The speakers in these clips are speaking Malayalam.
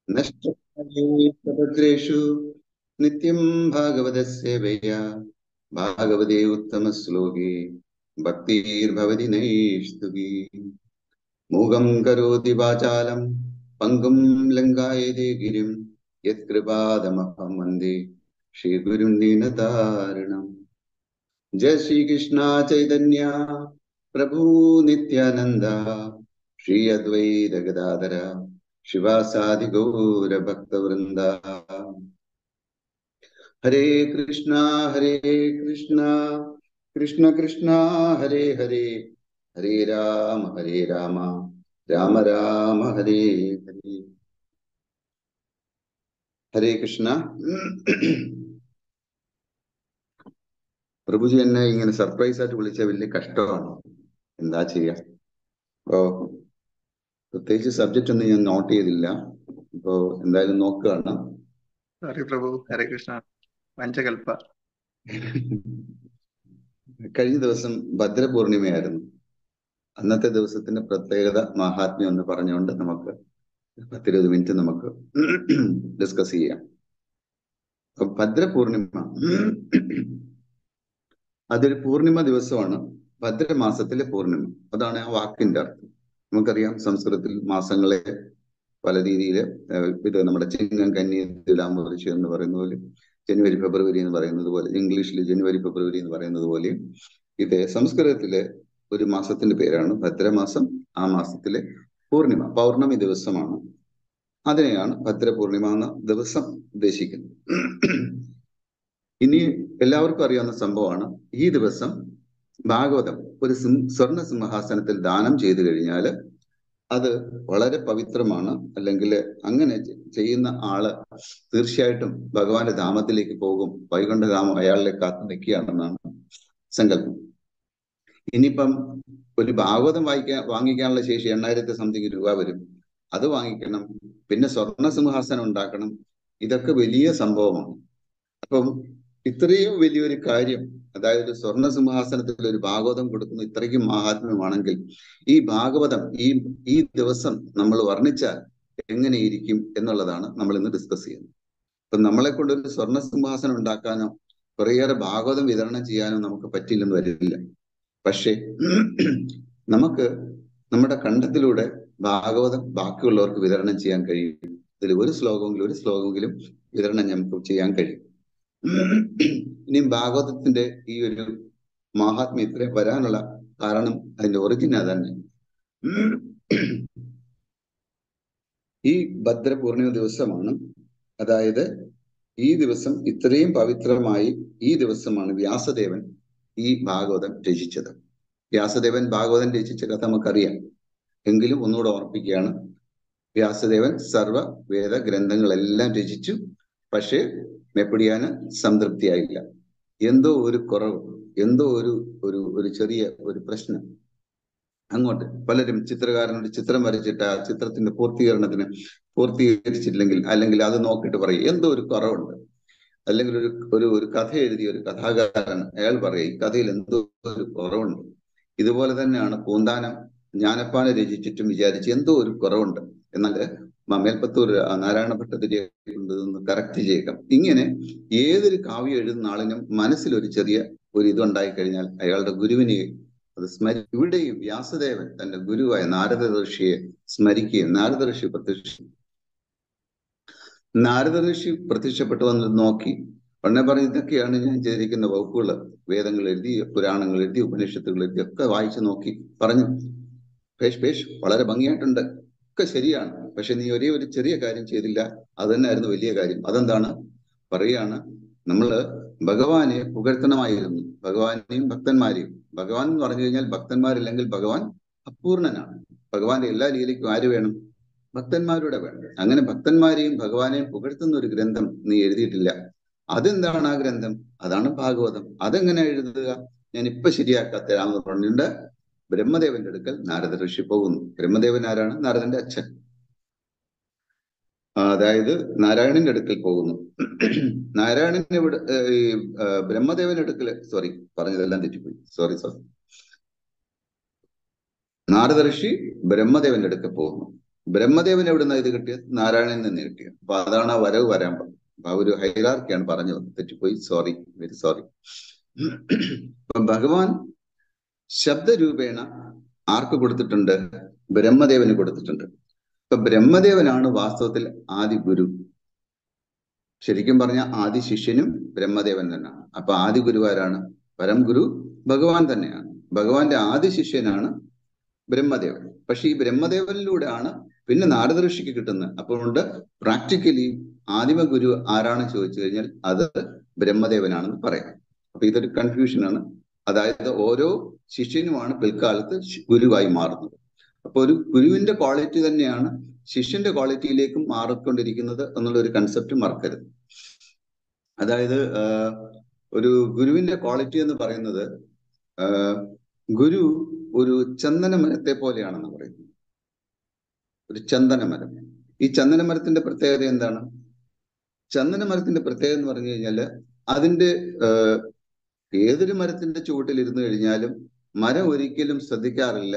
നഷ്ടഭദ്രേഷു നിത്യം ഭാഗവതസേവയാ ഭാഗവതേ ഉത്തമശ്ലോകേ ഭക്തിർഭവതി നൈഷ്തുകി മൂകം കരോതി വാചാലം പങ്കും ലങ്കായതേ ഗിരിം യത്കൃപാദമഹം വന്ദേ ശ്രീഗുരും ദീനതാരണം ജയ ശ്രീകൃഷ്ണ ചൈതന്യ പ്രഭു നിത്യാനന്ദ ശ്രീ അദ്വൈത ഗദാധര ശിവാസാദി ഗൗര ഭക്തവൃന്ദ ഹരേ കൃഷ്ണ ഹരേ കൃഷ്ണ കൃഷ്ണ കൃഷ്ണ ഹരേ ഹരേ ഹരേ രാമ ഹരേ രാമ രാമ രാമ ഹരേ ഹരേ ഹരേ കൃഷ്ണ പ്രഭുജി എന്നെ ഇങ്ങനെ സർപ്രൈസ് ആയിട്ട് വിളിച്ച വലിയ കഷ്ടമാണ് എന്താ ചെയ്യാ അപ്പോ പ്രത്യേകിച്ച് സബ്ജക്റ്റ് ഒന്നും ഞാൻ നോട്ട് ചെയ്തില്ല അപ്പോ എന്തായാലും നോക്കുകയാണ് സോറി പ്രഭു ഹരേ കൃഷ്ണ പഞ്ചകൽപ്പ കഴിഞ്ഞ ദിവസം ഭദ്രപൂർണിമയായിരുന്നു അന്നത്തെ ദിവസത്തിന്റെ പ്രത്യേകത മഹാത്മ്യം എന്ന് പറഞ്ഞുകൊണ്ട് നമുക്ക് പത്തിരുപത് മിനിറ്റ് നമുക്ക് ഡിസ്കസ് ചെയ്യാം അപ്പൊ ഭദ്രപൂർണിമ അതൊരു പൂർണിമ ദിവസമാണ് ഭദ്രമാസത്തിലെ പൂർണിമ അതാണ് ആ വാക്കിന്റെ അർത്ഥം നമുക്കറിയാം സംസ്കൃതത്തിൽ മാസങ്ങളെ പല രീതിയിൽ ഇത് നമ്മുടെ ചിങ്ങം കന്നി തുലാമുറിച്ച് എന്ന് പറയുന്ന പോലെ ജനുവരി ഫെബ്രുവരി എന്ന് പറയുന്നത് പോലെ ഇംഗ്ലീഷിൽ ജനുവരി ഫെബ്രുവരി എന്ന് പറയുന്നത് പോലെ ഇത് സംസ്കൃതത്തിലെ ഒരു മാസത്തിന്റെ പേരാണ് ഭദ്രമാസം ആ മാസത്തിലെ പൂർണിമ പൗർണമി ദിവസമാണ് അതിനെയാണ് ഭദ്രപൂർണിമ എന്ന ദിവസം ഉദ്ദേശിക്കുന്നത് ഇനി എല്ലാവർക്കും അറിയാവുന്ന സംഭവമാണ് ഈ ദിവസം ഭാഗവതം ഒരു സ്വർണ സിംഹാസനത്തിൽ ദാനം ചെയ്തു കഴിഞ്ഞാൽ അത് വളരെ പവിത്രമാണ് അല്ലെങ്കിൽ അങ്ങനെ ചെയ്യുന്ന ആള് തീർച്ചയായിട്ടും ഭഗവാന്റെ ധാമത്തിലേക്ക് പോകും വൈകുണ്ഠധാമം അയാളിലെ കാത്തു നിൽക്കുകയാണെന്നാണ് സങ്കല്പം ഇനിയിപ്പം ഒരു ഭാഗവതം വായിക്കാൻ വാങ്ങിക്കാനുള്ള ശേഷി എണ്ണായിരത്തി സംതിങ് രൂപ വരും അത് വാങ്ങിക്കണം പിന്നെ സ്വർണ്ണ സിംഹാസനം ഉണ്ടാക്കണം ഇതൊക്കെ വലിയ സംഭവമാണ് അപ്പം ഇത്രയും വലിയൊരു കാര്യം അതായത് സ്വർണ്ണ സിംഹാസനത്തിൽ ഒരു ഭാഗവതം കൊടുക്കുന്ന ഇത്രയ്ക്കും മഹാത്മ്യമാണെങ്കിൽ ഈ ഭാഗവതം ഈ ഈ ദിവസം നമ്മൾ വർണ്ണിച്ചാൽ എങ്ങനെയിരിക്കും എന്നുള്ളതാണ് നമ്മൾ ഇന്ന് ഡിസ്കസ് ചെയ്യുന്നത് അപ്പൊ നമ്മളെ കൊണ്ട് ഒരു സ്വർണ്ണ സിംഹാസനം ഉണ്ടാക്കാനോ കുറേയേറെ ഭാഗവതം വിതരണം ചെയ്യാനോ നമുക്ക് പറ്റില്ലെന്ന് വരില്ല പക്ഷേ നമുക്ക് നമ്മുടെ കണ്ഠത്തിലൂടെ ഭാഗവതം ബാക്കിയുള്ളവർക്ക് വിതരണം ചെയ്യാൻ കഴിയും ഇതിൽ ഒരു ശ്ലോകമെങ്കിലും ഒരു ശ്ലോകമെങ്കിലും വിതരണം നമുക്ക് ചെയ്യാൻ കഴിയും ഇനിയും ഭാഗവതത്തിന്റെ ഈ ഒരു മഹാത്മ്യം ഇത്രയും വരാനുള്ള കാരണം അതിന്റെ ഒറിജിൻ അതന്നെ ഈ ഭദ്രപൂർണിമ ദിവസമാണ് അതായത് ഈ ദിവസം ഇത്രയും പവിത്രമായി ഈ ദിവസമാണ് വ്യാസദേവൻ ഈ ഭാഗവതം രചിച്ചത് വ്യാസദേവൻ ഭാഗവതം രചിച്ച കഥ നമുക്കറിയാം എങ്കിലും ഒന്നുകൂടെ ഓർപ്പിക്കുകയാണ് വ്യാസദേവൻ സർവ വേദ ഗ്രന്ഥങ്ങളെല്ലാം രചിച്ചു പക്ഷേ മെപ്പടിയാന് സംതൃപ്തിയായില്ല എന്തോ ഒരു കുറവ് എന്തോ ഒരു ഒരു ഒരു ചെറിയ ഒരു പ്രശ്നം അങ്ങോട്ട് പലരും ചിത്രകാരനോട് ചിത്രം വരച്ചിട്ട് ആ ചിത്രത്തിന്റെ പൂർത്തീകരണത്തിന് പൂർത്തീകരിച്ചിട്ടില്ലെങ്കിൽ അല്ലെങ്കിൽ അത് നോക്കിയിട്ട് പറയും എന്തോ ഒരു കുറവുണ്ട് അല്ലെങ്കിൽ ഒരു ഒരു ഒരു കഥ എഴുതിയ ഒരു കഥാകാരൻ അയാൾ പറയും ഈ കഥയിൽ എന്തോ ഒരു കുറവുണ്ട് ഇതുപോലെ തന്നെയാണ് പൂന്താനം ജ്ഞാനപ്പാന രചിച്ചിട്ടും വിചാരിച്ച് എന്തോ ഒരു കുറവുണ്ട് എന്നാൽ മേൽപ്പത്തൂർ നാരായണ ഭട്ടതിരിയെ കൊണ്ട് ഒന്ന് കറക്റ്റ് ചെയ്യുക ഇങ്ങനെ ഏതൊരു കാവ്യം എഴുതുന്ന ആളിനും മനസ്സിൽ ഒരു ചെറിയ ഒരു ഇതുണ്ടായി കഴിഞ്ഞാൽ അയാളുടെ ഗുരുവിനെ അത് സ്മരി ഇവിടെയും വ്യാസദേവൻ തന്റെ ഗുരുവായ നാരദ ഋഷിയെ സ്മരിക്കുകയും നാരദ ഋഷി പ്രത്യക്ഷ നാരദ ഋഷി പ്രത്യക്ഷപ്പെട്ടു വന്ന് നോക്കി ഉടനെ പറഞ്ഞു ഇതൊക്കെയാണ് ഞാൻ ചെയ്തിരിക്കുന്ന വകുപ്പുകൾ വേദങ്ങൾ എഴുതി പുരാണങ്ങൾ എഴുതി ഉപനിഷത്തുകൾ എഴുതി ഒക്കെ വായിച്ചു നോക്കി പറഞ്ഞു പേഷ് പേഷ് വളരെ ഭംഗിയായിട്ടുണ്ട് ഒക്കെ ശരിയാണ് പക്ഷെ നീ ഒരേ ഒരു ചെറിയ കാര്യം ചെയ്തില്ല അത് തന്നെയായിരുന്നു വലിയ കാര്യം അതെന്താണ് പറയാണ് നമ്മള് ഭഗവാനെ പുകഴ്ത്തണമായിരുന്നു ഭഗവാനെയും ഭക്തന്മാരെയും ഭഗവാൻ എന്ന് പറഞ്ഞു കഴിഞ്ഞാൽ ഭക്തന്മാരില്ലെങ്കിൽ ഭഗവാൻ അപൂർണനാണ് ഭഗവാന്റെ എല്ലാ ലീലയ്ക്കും ആര് വേണം ഭക്തന്മാരുടെ വേണം അങ്ങനെ ഭക്തന്മാരെയും ഭഗവാനെയും പുകഴ്ത്തുന്ന ഒരു ഗ്രന്ഥം നീ എഴുതിയിട്ടില്ല അതെന്താണ് ആ ഗ്രന്ഥം അതാണ് ഭാഗവതം അതെങ്ങനെ എഴുതുക ഞാൻ ഇപ്പൊ ശരിയാക്കാത്തരാമെന്ന് പറഞ്ഞിട്ടുണ്ട് ബ്രഹ്മദേവന്റെ അടുക്കൽ നാരദ ഋഷി പോകുന്നു ബ്രഹ്മദേവൻ ആരാണ് നാരദന്റെ അച്ഛൻ അതായത് നാരായണന്റെ അടുക്കൽ പോകുന്നു നാരായണന്റെ ഇവിടെ ഈ ബ്രഹ്മദേവന്റെ അടുക്കൽ സോറി പറഞ്ഞതെല്ലാം തെറ്റിപ്പോയി സോറി സോറി നാരദ ഋഷി ബ്രഹ്മദേവന്റെ അടുക്കൽ പോകുന്നു ബ്രഹ്മദേവൻ എവിടുന്ന ഇത് കിട്ടിയത് നാരായണൻ നിന്ന് കിട്ടിയത് അപ്പൊ അതാണ് ആ വരവ് വരാൻ പറഞ്ഞത് അപ്പൊ ആ ഒരു ഹൈറാർക്കിയാണ് പറഞ്ഞു വന്നത് തെറ്റിപ്പോയി സോറി വെരി സോറി അപ്പൊ ഭഗവാൻ ശബ്ദരൂപേണ ആർക്ക് കൊടുത്തിട്ടുണ്ട് ബ്രഹ്മദേവന് കൊടുത്തിട്ടുണ്ട് അപ്പൊ ബ്രഹ്മദേവനാണ് വാസ്തവത്തിൽ ആദി ഗുരു ശരിക്കും പറഞ്ഞ ആദി ശിഷ്യനും ബ്രഹ്മദേവൻ തന്നെയാണ് അപ്പൊ ആദി ഗുരുവാരാണ് പരം ഗുരു ഭഗവാൻ തന്നെയാണ് ഭഗവാന്റെ ആദി ശിഷ്യനാണ് ബ്രഹ്മദേവൻ പക്ഷെ ഈ ബ്രഹ്മദേവനിലൂടെയാണ് പിന്നെ നാരദ ഋഷിക്ക് കിട്ടുന്നത് അതുകൊണ്ട് പ്രാക്ടിക്കലി ആദിമ ഗുരു ആരാണ് ചോദിച്ചു കഴിഞ്ഞാൽ അത് ബ്രഹ്മദേവനാണെന്ന് പറയാം അപ്പൊ ഇതൊരു കൺഫ്യൂഷനാണ് അതായത് ഓരോ ശിഷ്യനുമാണ് പിൽക്കാലത്ത് ഗുരുവായി മാറുന്നത് അപ്പൊ ഒരു ഗുരുവിന്റെ ക്വാളിറ്റി തന്നെയാണ് ശിഷ്യന്റെ ക്വാളിറ്റിയിലേക്കും മാറിക്കൊണ്ടിരിക്കുന്നത് എന്നുള്ള ഒരു കൺസെപ്റ്റ് മറക്കരുത് അതായത് ഒരു ഗുരുവിന്റെ ക്വാളിറ്റി എന്ന് പറയുന്നത് ഗുരു ഒരു ചന്ദനമരത്തെ പോലെയാണെന്ന് പറയുന്നു ഒരു ചന്ദനമരം ഈ ചന്ദനമരത്തിന്റെ പ്രത്യേകത എന്താണ് ചന്ദനമരത്തിന്റെ പ്രത്യേകത എന്ന് പറഞ്ഞു കഴിഞ്ഞാല് അതിന്റെ ഏതൊരു മരത്തിന്റെ ചുവട്ടിൽ ഇരുന്ന് കഴിഞ്ഞാലും മരം ഒരിക്കലും ശ്രദ്ധിക്കാറില്ല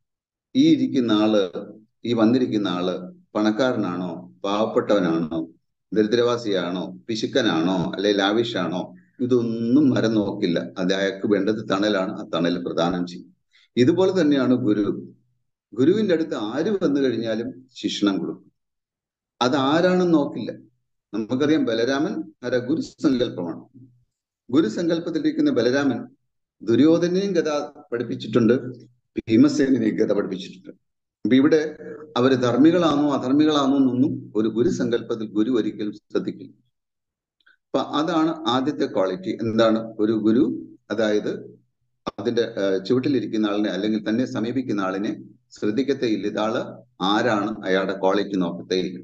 ഈ ഇരിക്കുന്ന ആള് ഈ വന്നിരിക്കുന്ന ആള് പണക്കാരനാണോ പാവപ്പെട്ടവനാണോ ദരിദ്രവാസിയാണോ പിശുക്കനാണോ അല്ലെ ലാവിഷാണോ ഇതൊന്നും മരം നോക്കില്ല അത് അയാൾക്ക് വേണ്ടത് തണലാണ് ആ തണൽ പ്രദാനം ചെയ്യും ഇതുപോലെ തന്നെയാണ് ഗുരു ഗുരുവിന്റെ അടുത്ത് ആര് വന്നു കഴിഞ്ഞാലും ശിക്ഷണം കൊടുക്കും അത് ആരാണെന്ന് നോക്കില്ല നമുക്കറിയാം ബലരാമൻ ആരാ ഗുരുസങ്കല്പമാണ് ഗുരുസങ്കല്പത്തിലിരിക്കുന്ന ബലരാമൻ ദുര്യോധനെയും ഗത പഠിപ്പിച്ചിട്ടുണ്ട് ഭീമസേനെയും ഗത പഠിപ്പിച്ചിട്ടുണ്ട് അപ്പൊ ഇവിടെ അവര് ധർമ്മികളാണോ അധർമ്മികളാണോ എന്നൊന്നും ഒരു ഗുരുസങ്കല്പത്തിൽ ഗുരു ഒരിക്കലും ശ്രദ്ധിക്കില്ല അപ്പൊ അതാണ് ആദ്യത്തെ ക്വാളിറ്റി എന്താണ് ഒരു ഗുരു അതായത് അതിന്റെ ചുവട്ടിലിരിക്കുന്ന ആളിനെ അല്ലെങ്കിൽ തന്നെ സമീപിക്കുന്ന ആളിനെ ശ്രദ്ധിക്കത്തേയില്ല ഇതാള് ആരാണ് അയാളുടെ ക്വാളിറ്റി നോക്കത്തേയില്ല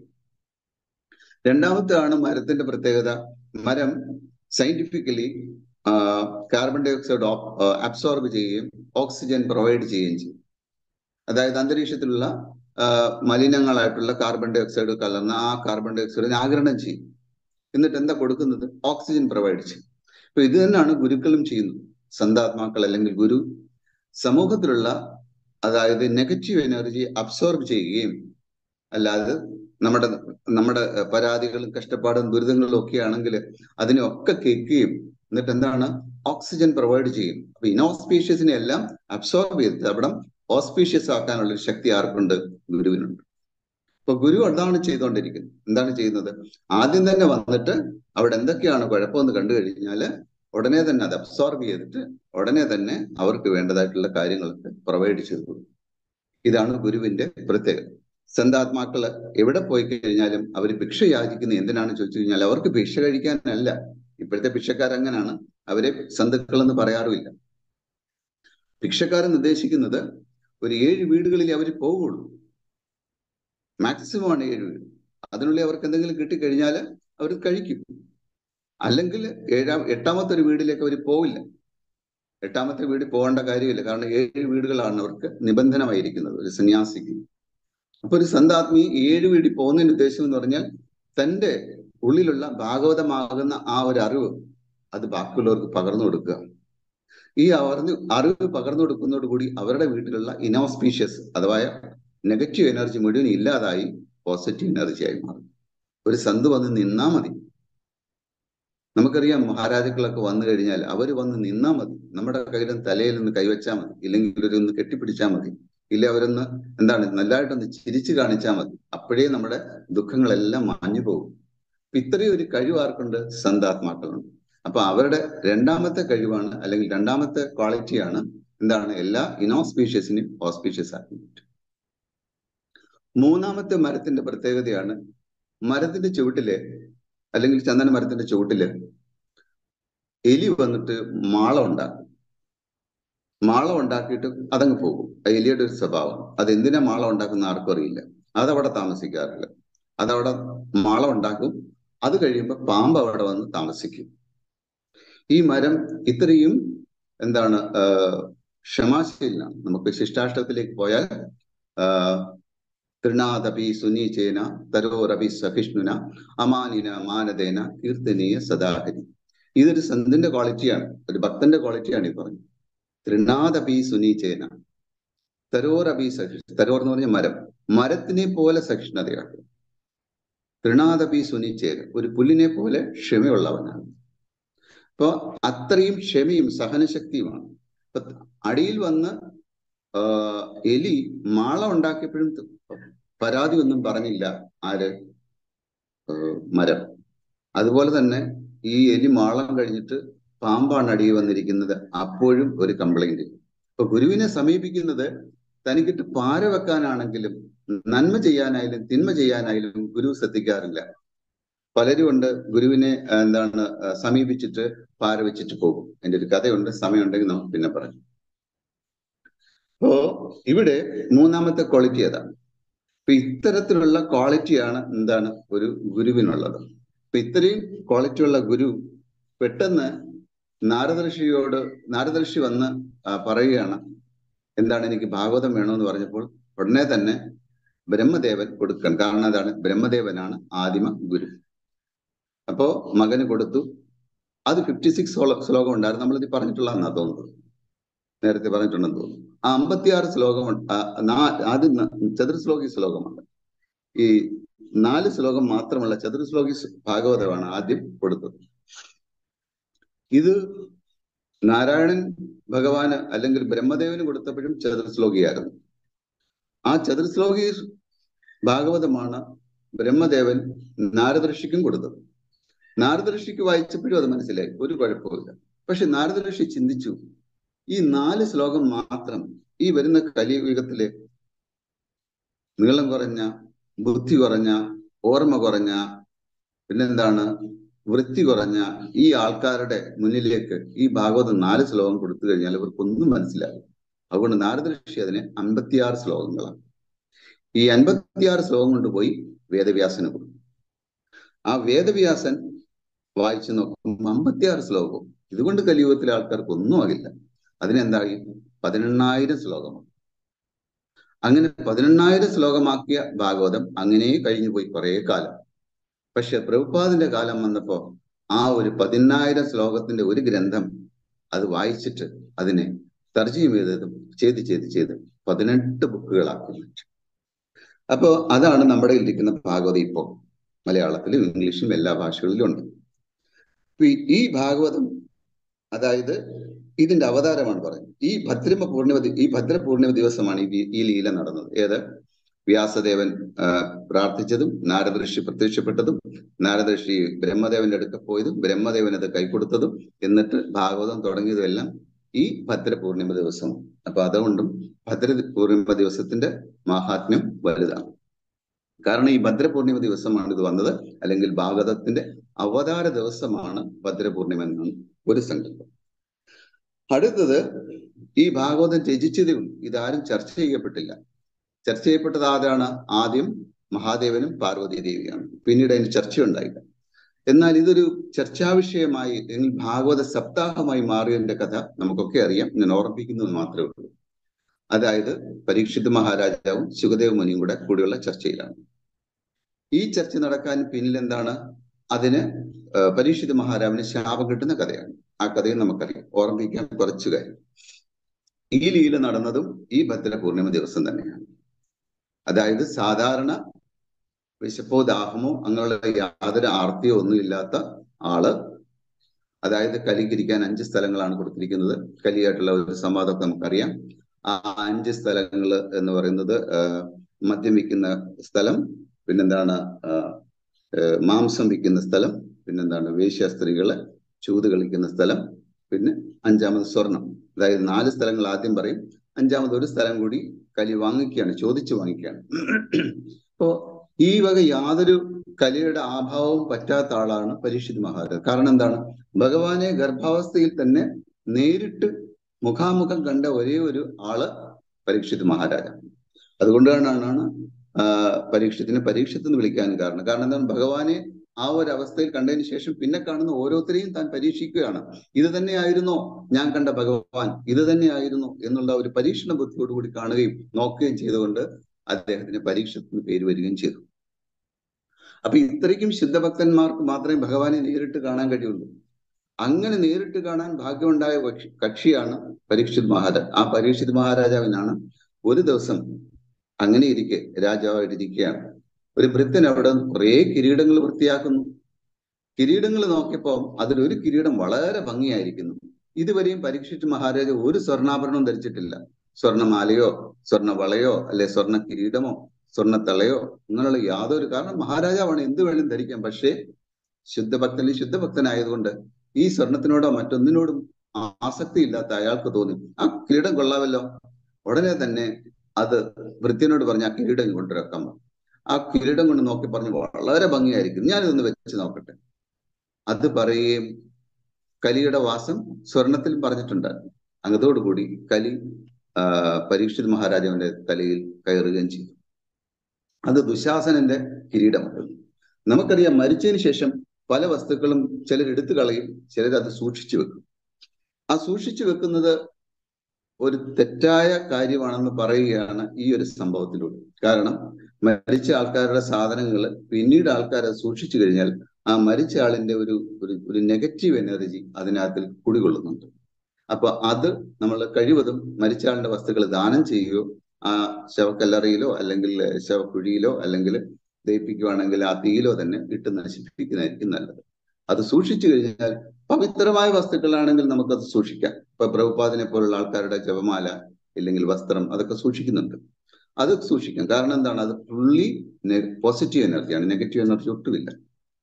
രണ്ടാമത്തെ ആണ് മരത്തിന്റെ പ്രത്യേകത മരം scientifically carbon dioxide absorb ചെയ്യുകയും ഓക്സിജൻ പ്രൊവൈഡ് ചെയ്യുകയും ചെയ്യും അതായത് അന്തരീക്ഷത്തിലുള്ള മലിനങ്ങളായിട്ടുള്ള കാർബൺ ഡൈ ഓക്സൈഡ് കലർന്ന ആ കാർബൺ ഡൈ ഓക്സൈഡിനെ ആഗിരണം ചെയ്യും എന്നിട്ട് എന്താ കൊടുക്കുന്നത് ഓക്സിജൻ പ്രൊവൈഡ് ചെയ്യും അപ്പൊ ഇത് തന്നെയാണ് ഗുരുക്കളും ചെയ്യുന്നത് സന്താത്മാക്കൾ അല്ലെങ്കിൽ ഗുരു സമൂഹത്തിലുള്ള അതായത് നെഗറ്റീവ് എനർജി അബ്സോർബ് ചെയ്യുകയും അല്ലാതെ നമ്മുടെ നമ്മുടെ പരാതികളും കഷ്ടപ്പാടും ദുരിതങ്ങളും ഒക്കെ ആണെങ്കിൽ അതിനെയൊക്കെ കേൾക്കുകയും എന്നിട്ട് എന്താണ് ഓക്സിജൻ പ്രൊവൈഡ് ചെയ്യും അപ്പൊ ഇനോസ്പീഷ്യസിനെ എല്ലാം അബ്സോർബ് ചെയ്ത് അവിടെ ഓസ്പീഷ്യസ് ആക്കാനുള്ള ഒരു ശക്തി ആർക്കുണ്ട് ഗുരുവിനുണ്ട് അപ്പൊ ഗുരു അതാണ് ചെയ്തുകൊണ്ടിരിക്കുന്നത് എന്താണ് ചെയ്യുന്നത് ആദ്യം തന്നെ വന്നിട്ട് അവിടെ എന്തൊക്കെയാണ് കുഴപ്പമെന്ന് കണ്ടു കഴിഞ്ഞാല് ഉടനെ തന്നെ അത് അബ്സോർബ് ചെയ്തിട്ട് ഉടനെ തന്നെ അവർക്ക് വേണ്ടതായിട്ടുള്ള കാര്യങ്ങളൊക്കെ പ്രൊവൈഡ് ചെയ്തു കൊടുക്കും ഇതാണ് ഗുരുവിന്റെ പ്രത്യേകത സന്താത്മാക്കള് എവിടെ പോയി കഴിഞ്ഞാലും അവർ ഭിക്ഷ യാചിക്കുന്നത് എന്തിനാണ് ചോദിച്ചു കഴിഞ്ഞാൽ അവർക്ക് ഭിക്ഷ കഴിക്കാനല്ല ഇപ്പോഴത്തെ ഭിക്ഷക്കാരങ്ങനാണ് അവരെ സന്തുക്കൾ എന്ന് പറയാറുമില്ല ഭിക്ഷക്കാരൻ നിർദ്ദേശിക്കുന്നത് ഒരു ഏഴ് വീടുകളിൽ അവർ പോവുള്ളൂ മാക്സിമം ആണ് ഏഴ് വീട് അതിനുള്ളിൽ അവർക്ക് എന്തെങ്കിലും കിട്ടിക്കഴിഞ്ഞാൽ അവർ കഴിക്കും അല്ലെങ്കിൽ ഏഴാം എട്ടാമത്തെ ഒരു വീടിലേക്ക് അവർ പോവില്ല എട്ടാമത്തെ വീട്ടിൽ പോകേണ്ട കാര്യമില്ല കാരണം ഏഴ് വീടുകളാണ് അവർക്ക് നിബന്ധനമായിരിക്കുന്നത് ഒരു സന്യാസിക്ക് അപ്പൊ ഒരു സന്താത്മി ഏഴ് വീട്ടിൽ പോകുന്നതിന്റെ ഉദ്ദേശം എന്ന് പറഞ്ഞാൽ തന്റെ ഉള്ളിലുള്ള ഭാഗവതമാകുന്ന ആ ഒരു അറിവ് അത് ബാക്കിയുള്ളവർക്ക് പകർന്നു കൊടുക്കുക ഈ അറിവ് അറിവ് പകർന്നു കൊടുക്കുന്നതോടുകൂടി അവരുടെ വീട്ടിലുള്ള ഇനോസ്പീഷ്യസ് അഥവാ നെഗറ്റീവ് എനർജി മുഴുവൻ ഇല്ലാതായി പോസിറ്റീവ് എനർജിയായി മാറും ഒരു സന്ത് വന്ന് നിന്നാ മതി നമുക്കറിയാം മഹാരാജാക്കളൊക്കെ വന്നു കഴിഞ്ഞാൽ അവർ വന്ന് നിന്നാ മതി നമ്മുടെ കയ്യിലും തലയിൽ ഒന്ന് കൈവച്ചാൽ മതി ഇല്ലെങ്കിൽ ഒരു ഒന്ന് കെട്ടിപ്പിടിച്ചാൽ മതി ഇല്ല അവരൊന്ന് എന്താണ് നല്ലതായിട്ടൊന്ന് ചിരിച്ചു കാണിച്ചാൽ മതി അപ്പോഴേ നമ്മുടെ ദുഃഖങ്ങളെല്ലാം മാഞ്ഞു പോകും ഇത്രയും ഒരു കഴിവ് ആർക്കുണ്ട് സന്താത്മാക്കളുണ്ട് അപ്പൊ അവരുടെ രണ്ടാമത്തെ കഴിവാണ് അല്ലെങ്കിൽ രണ്ടാമത്തെ ക്വാളിറ്റിയാണ് എന്താണ് എല്ലാ ഇനോസ്പീഷ്യസിനും ഓസ്പീഷ്യസ് ആക്കി പറ്റും മൂന്നാമത്തെ മരത്തിന്റെ പ്രത്യേകതയാണ് മരത്തിന്റെ ചുവട്ടില് അല്ലെങ്കിൽ ചന്ദന മരത്തിന്റെ ചുവട്ടില് എലി വന്നിട്ട് മാളം ഉണ്ടാക്കും മാളം ഉണ്ടാക്കിയിട്ട് അതങ്ങ് പോകും എലിയുടെ ഒരു സ്വഭാവം അത് എന്തിനാ മാളം ഉണ്ടാക്കുന്ന ആർക്കും അറിയില്ല അതവിടെ താമസിക്കാറില്ല അതവിടെ മാളം ഉണ്ടാക്കും അത് കഴിയുമ്പോൾ പാമ്പ് അവിടെ വന്ന് താമസിക്കും ഈ മരം ഇത്രയും എന്താണ് ക്ഷമാശീലാണ് നമുക്ക് ശിഷ്ടാഷ്ടത്തിലേക്ക് പോയാൽ തൃണാദപി സുനീചേന തരോരപി സഹിഷ്ണുന അമാനിന മാനദേന കീർത്തനീയ സദാഹരി ഇതൊരു സന്തിന്റെ ക്വാളിറ്റിയാണ് ഒരു ഭക്തന്റെ ക്വാളിറ്റിയാണ് ഈ പറഞ്ഞത് തൃണാദപി സുനീചേന തരോർ അഭി സഹിഷ്ണു തരോർ എന്ന് പറഞ്ഞ മരം മരത്തിനെ പോലെ സഹിഷ്ണുതയാണ് തൃണാദപി സുനിച്ചേര് ഒരു പുല്ലിനെ പോലെ ക്ഷമയുള്ളവനാണ് അപ്പോ അത്രയും ക്ഷമയും സഹനശക്തിയുമാണ് അപ്പൊ അടിയിൽ വന്ന് ആ, എലി മാള ഉണ്ടാക്കിയപ്പോഴും പരാതി ഒന്നും പറഞ്ഞില്ല ആര് ആ, മരം അതുപോലെ തന്നെ ഈ എലി മാളം കഴിഞ്ഞിട്ട് പാമ്പാണ് അടിയിൽ വന്നിരിക്കുന്നത് അപ്പോഴും ഒരു കംപ്ലൈന്റ് അപ്പൊ ഗുരുവിനെ സമീപിക്കുന്നത് തനിക്കിട്ട് പാര വെക്കാനാണെങ്കിലും നന്മ ചെയ്യാനായാലും തിന്മ ചെയ്യാനായാലും ഗുരു ശ്രദ്ധിക്കാറില്ല പലരും ഉണ്ട് ഗുരുവിനെ ആ, എന്താണ് ആ, സമീപിച്ചിട്ട് പാര വെച്ചിട്ട് പോകും എൻ്റെ ഒരു കഥയുണ്ട് സമയമുണ്ടെങ്കിൽ നമുക്ക് പിന്നെ പറയാം അപ്പോ ഇവിടെ മൂന്നാമത്തെ ക്വാളിറ്റി അതാണ് അപ്പൊ ഇത്തരത്തിലുള്ള ക്വാളിറ്റിയാണ് എന്താണ് ഒരു ഗുരുവിനുള്ളത് അപ്പൊ ഇത്രയും ക്വാളിറ്റി ഉള്ള ഗുരു പെട്ടെന്ന് നാരദർഷിയോട് നാരദർഷി വന്ന് ആ, പറയുകയാണ് എന്താണ് എനിക്ക് ഭാഗവതം വേണമെന്ന് പറഞ്ഞപ്പോൾ ഉടനെ തന്നെ ബ്രഹ്മദേവൻ കൊടുക്കണം കാരണം എന്താണ് ബ്രഹ്മദേവനാണ് ആദിമ ഗുരു അപ്പോ മകന് കൊടുത്തു അത് ഫിഫ്റ്റി സിക്സ് ശ്ലോകം ഉണ്ടായിരുന്നു നമ്മളിത് പറഞ്ഞിട്ടുള്ളതെന്നാ തോന്നുന്നത് നേരത്തെ പറഞ്ഞിട്ടുണ്ടെന്ന് തോന്നുന്നു ആ അമ്പത്തിയാറ് ശ്ലോകം ഉണ്ട്. ആ, നാ- ആദ്യം ന- ചതുർശ്ലോകി ശ്ലോകമുണ്ട് ഈ നാല് ശ്ലോകം മാത്രമുള്ള ചതുർശ്ലോകി സ് ഭാഗവതമാണ് ആദ്യം കൊടുത്തത് ഇത് നാരായണൻ ഭഗവാന് അല്ലെങ്കിൽ ബ്രഹ്മദേവന് കൊടുത്തപ്പോഴും ചതുർശ്ലോകിയായിരുന്നു ആ ചതുർശ്ലോകി ഭാഗവതമാണ് ബ്രഹ്മദേവൻ നാരദർഷിക്കും കൊടുത്തത് നാരദർഷിക്ക് വായിച്ചപ്പോഴും അത് മനസ്സിലായി ഒരു കുഴപ്പമില്ല പക്ഷെ നാരദർഷി ചിന്തിച്ചു ഈ നാല് ശ്ലോകം മാത്രം ഈ വരുന്ന കലിയുഗത്തിലെ നീളം കുറഞ്ഞ ബുദ്ധി കുറഞ്ഞ ഓർമ്മ കുറഞ്ഞ പിന്നെന്താണ് വൃത്തി കുറഞ്ഞ ഈ ആൾക്കാരുടെ മുന്നിലേക്ക് ഈ ഭാഗവതം നാല് ശ്ലോകം കൊടുത്തു കഴിഞ്ഞാൽ ഇവർക്കൊന്നും മനസ്സിലാകും അതുകൊണ്ട് നാരദ ഋഷി അതിന് അൻപത്തിയാറ് ശ്ലോകങ്ങളാണ് ഈ അൻപത്തിയാറ് ശ്ലോകം കൊണ്ടുപോയി വേദവ്യാസന് കൊടുത്തു ആ വേദവ്യാസൻ വായിച്ചു നോക്കും അമ്പത്തിയാറ് ശ്ലോകവും ഇതുകൊണ്ട് കലിയുഗത്തിലെ ആൾക്കാർക്ക് ഒന്നും ആകില്ല അതിനെന്തായി പതിനെണ്ണായിരം ശ്ലോകമാണ് അങ്ങനെ പതിനെണ്ണായിരം ശ്ലോകമാക്കിയ ഭാഗവതം അങ്ങനെ കഴിഞ്ഞു പോയി കുറെ കാലം പക്ഷെ പ്രഭുപാദിന്റെ കാലം വന്നപ്പോ ആ ഒരു പതിനായിരം ശ്ലോകത്തിന്റെ ഒരു ഗ്രന്ഥം അത് വായിച്ചിട്ട് അതിനെ തർജ്ജീം ചെയ്തതും ചെയ്ത് ചെയ്ത് ചെയ്ത് പതിനെട്ട് ബുക്കുകളാക്കി മാറ്റി അപ്പോ അതാണ് നമ്മുടെ ഇരിക്കുന്ന ഭാഗവതം ഇപ്പോൾ മലയാളത്തിലും ഇംഗ്ലീഷിലും എല്ലാ ഭാഷകളിലും ഉണ്ട് ഇപ്പൊ ഈ- ഈ ഭാഗവതം അതായത് ഇതിന്റെ അവതാരമാണ് പറയുന്നത് ഈ ഭദ്രമ പൂർണിമ ദി- ഈ ഭദ്ര പൂർണിമ ദിവസമാണ് ഈ വി- ഈ ലീല നടന്നത് ഏത് വ്യാസദേവൻ ആ, പ്രാർത്ഥിച്ചതും നാരദ ഋഷി പ്രത്യക്ഷപ്പെട്ടതും നാരദ ഋഷി ബ്രഹ്മദേവന്റെ അടുക്ക പോയതും ബ്രഹ്മദേവൻ അത് കൈക്കൊടുത്തതും എന്നിട്ട് ഭാഗവതം തുടങ്ങിയതും എല്ലാം ഈ ഭദ്ര പൂർണിമ ദിവസം അപ്പൊ അതുകൊണ്ടും ഭദ്ര പൂർണിമ ദിവസത്തിന്റെ മാഹാത്മ്യം വലുതാണ് കാരണം ഈ ഭദ്ര പൂർണിമ ദിവസമാണ് ഇത് വന്നത് അല്ലെങ്കിൽ ഭാഗവതത്തിന്റെ അവതാര ദിവസമാണ് ഭദ്ര പൂർണിമ എന്നാണ് ഒരു സങ്കല്പം അടുത്തത് ഈ ഭാഗവതം രചിച്ചതേ ഉള്ളൂ ഇതാരും ചർച്ച ചെയ്യപ്പെട്ടില്ല ചർച്ച ചെയ്യപ്പെട്ടത് ആരാണ് ആദ്യം മഹാദേവനും പാർവതി ദേവിയാണ് പിന്നീട് അതിന് ചർച്ചയുണ്ടായില്ല എന്നാൽ ഇതൊരു ചർച്ചാ വിഷയമായി അല്ലെങ്കിൽ ഭാഗവത സപ്താഹമായി മാറിയതിന്റെ കഥ നമുക്കൊക്കെ അറിയാം ഞാൻ ഓർമ്മിപ്പിക്കുന്നത് മാത്രമേ ഉള്ളൂ അതായത് പരീക്ഷിത് മഹാരാജാവും സുഖദേവ് മുനിയും കൂടെ കൂടിയുള്ള ചർച്ചയിലാണ് ഈ ചർച്ച നടക്കാൻ പിന്നിൽ എന്താണ് അതിന് ആ, പരീക്ഷിത് മഹാരാവിന് ശാപം കിട്ടുന്ന കഥയാണ് ആ കഥയും നമുക്കറിയാം ഓർമ്മിക്കാൻ കുറച്ചു കാര്യം ഈ ലീല നടന്നതും ഈ ഭദ്ര പൂർണിമ ദിവസം തന്നെയാണ് അതായത് സാധാരണ വിശപ്പോ ദാഹമോ അങ്ങനെയുള്ള യാതൊരു ആർത്തിയോ ഒന്നുമില്ലാത്ത ആള് അതായത് കലിക്കിരിക്കാൻ അഞ്ച് സ്ഥലങ്ങളാണ് കൊടുത്തിരിക്കുന്നത് കലിയായിട്ടുള്ള ഒരു സംവാദമൊക്കെ നമുക്കറിയാം ആ അഞ്ച് സ്ഥലങ്ങൾ എന്ന് പറയുന്നത് ആ, മദ്യം വിൽക്കുന്ന സ്ഥലം പിന്നെന്താണ് ആ, ആ, മാംസം വിൽക്കുന്ന സ്ഥലം പിന്നെന്താണ് വേശ്യ സ്ത്രീകള് ചൂത് കളിക്കുന്ന സ്ഥലം പിന്നെ അഞ്ചാമത് സ്വർണം അതായത് നാല് സ്ഥലങ്ങൾ ആദ്യം പറയും അഞ്ചാമത് ഒരു സ്ഥലം കൂടി കലി വാങ്ങിക്കുകയാണ് ചോദിച്ചു വാങ്ങിക്കുകയാണ് അപ്പോ ഈ വക യാതൊരു കലിയുടെ ആഭാവവും പറ്റാത്ത ആളാണ് പരീക്ഷിത് മഹാരാജ് കാരണം എന്താണ് ഭഗവാനെ ഗർഭാവസ്ഥയിൽ തന്നെ നേരിട്ട് മുഖാമുഖം കണ്ട ഒരേ ഒരു ആള് പരീക്ഷിത് മഹാരാജാണ് അതുകൊണ്ടാണ് ആ, പരീക്ഷത്തിന് പരീക്ഷത്ത് എന്ന് വിളിക്കാൻ കാരണം കാരണം എന്താണ് ഭഗവാനെ ആ ഒരു അവസ്ഥയിൽ കണ്ടതിന് ശേഷം പിന്നെ കാണുന്ന ഓരോരുത്തരെയും താൻ പരീക്ഷിക്കുകയാണ് ഇത് തന്നെയായിരുന്നോ ഞാൻ കണ്ട ഭഗവാൻ ഇത് തന്നെയായിരുന്നു എന്നുള്ള ഒരു പരീക്ഷണ ബുദ്ധിയോടുകൂടി കാണുകയും നോക്കുകയും ചെയ്തുകൊണ്ട് അദ്ദേഹത്തിന് പരീക്ഷത്തിന് പേര് വരികയും ചെയ്തു അപ്പൊ ഇത്രയ്ക്കും ശുദ്ധഭക്തന്മാർക്ക് മാത്രമേ ഭഗവാനെ നേരിട്ട് കാണാൻ കഴിയുള്ളൂ അങ്ങനെ നേരിട്ട് കാണാൻ ഭാഗ്യമുണ്ടായ കക്ഷി- കക്ഷിയാണ് പരീക്ഷിത് മഹാരാജ് ആ പരീക്ഷിത് മഹാരാജാവിനാണ് ഒരു ദിവസം അങ്ങനെ ഇരിക്കെ രാജാവായിട്ടിരിക്കുകയാണ് ഒരു ഭൃത്യൻ അവിടെ കുറെ കിരീടങ്ങൾ വൃത്തിയാക്കുന്നു കിരീടങ്ങൾ നോക്കിയപ്പോൾ അതിലൊരു കിരീടം വളരെ ഭംഗിയായിരിക്കുന്നു ഇതുവരെയും പരീക്ഷിച്ച് മഹാരാജ ഒരു സ്വർണ്ണാഭരണവും ധരിച്ചിട്ടില്ല സ്വർണ്ണമാലയോ സ്വർണ്ണ വളയോ അല്ലെ സ്വർണ്ണ കിരീടമോ സ്വർണ്ണ തളയോ അങ്ങനെയുള്ള യാതൊരു കാരണം മഹാരാജാവാണ് എന്ത് വേണം ധരിക്കാം പക്ഷേ ശുദ്ധഭക്തനിൽ ശുദ്ധഭക്തനായതുകൊണ്ട് ഈ സ്വർണത്തിനോടോ മറ്റൊന്നിനോടും ആസക്തി ഇല്ലാത്ത അയാൾക്ക് തോന്നി ആ കിരീടം കൊള്ളാമല്ലോ ഉടനെ തന്നെ അത് വൃത്യനോട് പറഞ്ഞ ആ കിരീടം കൊണ്ടുവരാൻ ആ കിരീടം കൊണ്ട് നോക്കി പറഞ്ഞു വളരെ ഭംഗിയായിരിക്കും ഞാനിതൊന്ന് വെച്ച് നോക്കട്ടെ അത് പറയുകയും കലിയുടെ വാസം സ്വർണത്തിൽ പറഞ്ഞിട്ടുണ്ടായിരുന്നു അങ്ങതോടുകൂടി കലി ആ പരീക്ഷിത് മഹാരാജാവിന്റെ തലയിൽ കയറുകയും ചെയ്തു അത് ദുശാസനന്റെ കിരീടമായിരുന്നു നമുക്കറിയാം മരിച്ചതിന് ശേഷം പല വസ്തുക്കളും ചിലർ എടുത്തു കളയും ചിലർ അത് സൂക്ഷിച്ചു വെക്കും ആ സൂക്ഷിച്ചു വെക്കുന്നത് ഒരു തെറ്റായ കാര്യമാണെന്ന് പറയുകയാണ് ഈ ഒരു സംഭവത്തിലൂടെ കാരണം മരിച്ച ആൾക്കാരുടെ സാധനങ്ങൾ പിന്നീട് ആൾക്കാർ സൂക്ഷിച്ചു കഴിഞ്ഞാൽ ആ മരിച്ച ആളിന്റെ ഒരു ഒരു ഒരു നെഗറ്റീവ് എനർജി അതിനകത്തിൽ കുടികൊള്ളുന്നുണ്ട് അപ്പൊ അത് നമ്മൾ കഴിവതും മരിച്ച ആളിന്റെ വസ്തുക്കൾ ദാനം ചെയ്യുകയോ ആ ശവക്കല്ലറയിലോ അല്ലെങ്കിൽ ശവക്കുഴിയിലോ അല്ലെങ്കിൽ ദയിപ്പിക്കുകയാണെങ്കിൽ ആ തീയിലോ തന്നെ ഇട്ട് നശിപ്പിക്കുന്നതായിരിക്കും നല്ലത് അത് സൂക്ഷിച്ചു കഴിഞ്ഞാൽ പവിത്രമായ വസ്തുക്കളാണെങ്കിൽ നമുക്കത് സൂക്ഷിക്കാം ഇപ്പൊ പ്രഭുപാദിനെ പോലുള്ള ആൾക്കാരുടെ ജപമാല ഇല്ലെങ്കിൽ വസ്ത്രം അതൊക്കെ സൂക്ഷിക്കുന്നുണ്ട് അത് സൂക്ഷിക്കാം കാരണം എന്താണ് അത് ഫുള്ളി പോസിറ്റീവ് എനർജിയാണ് നെഗറ്റീവ് എനർജി ഒട്ടുമില്ല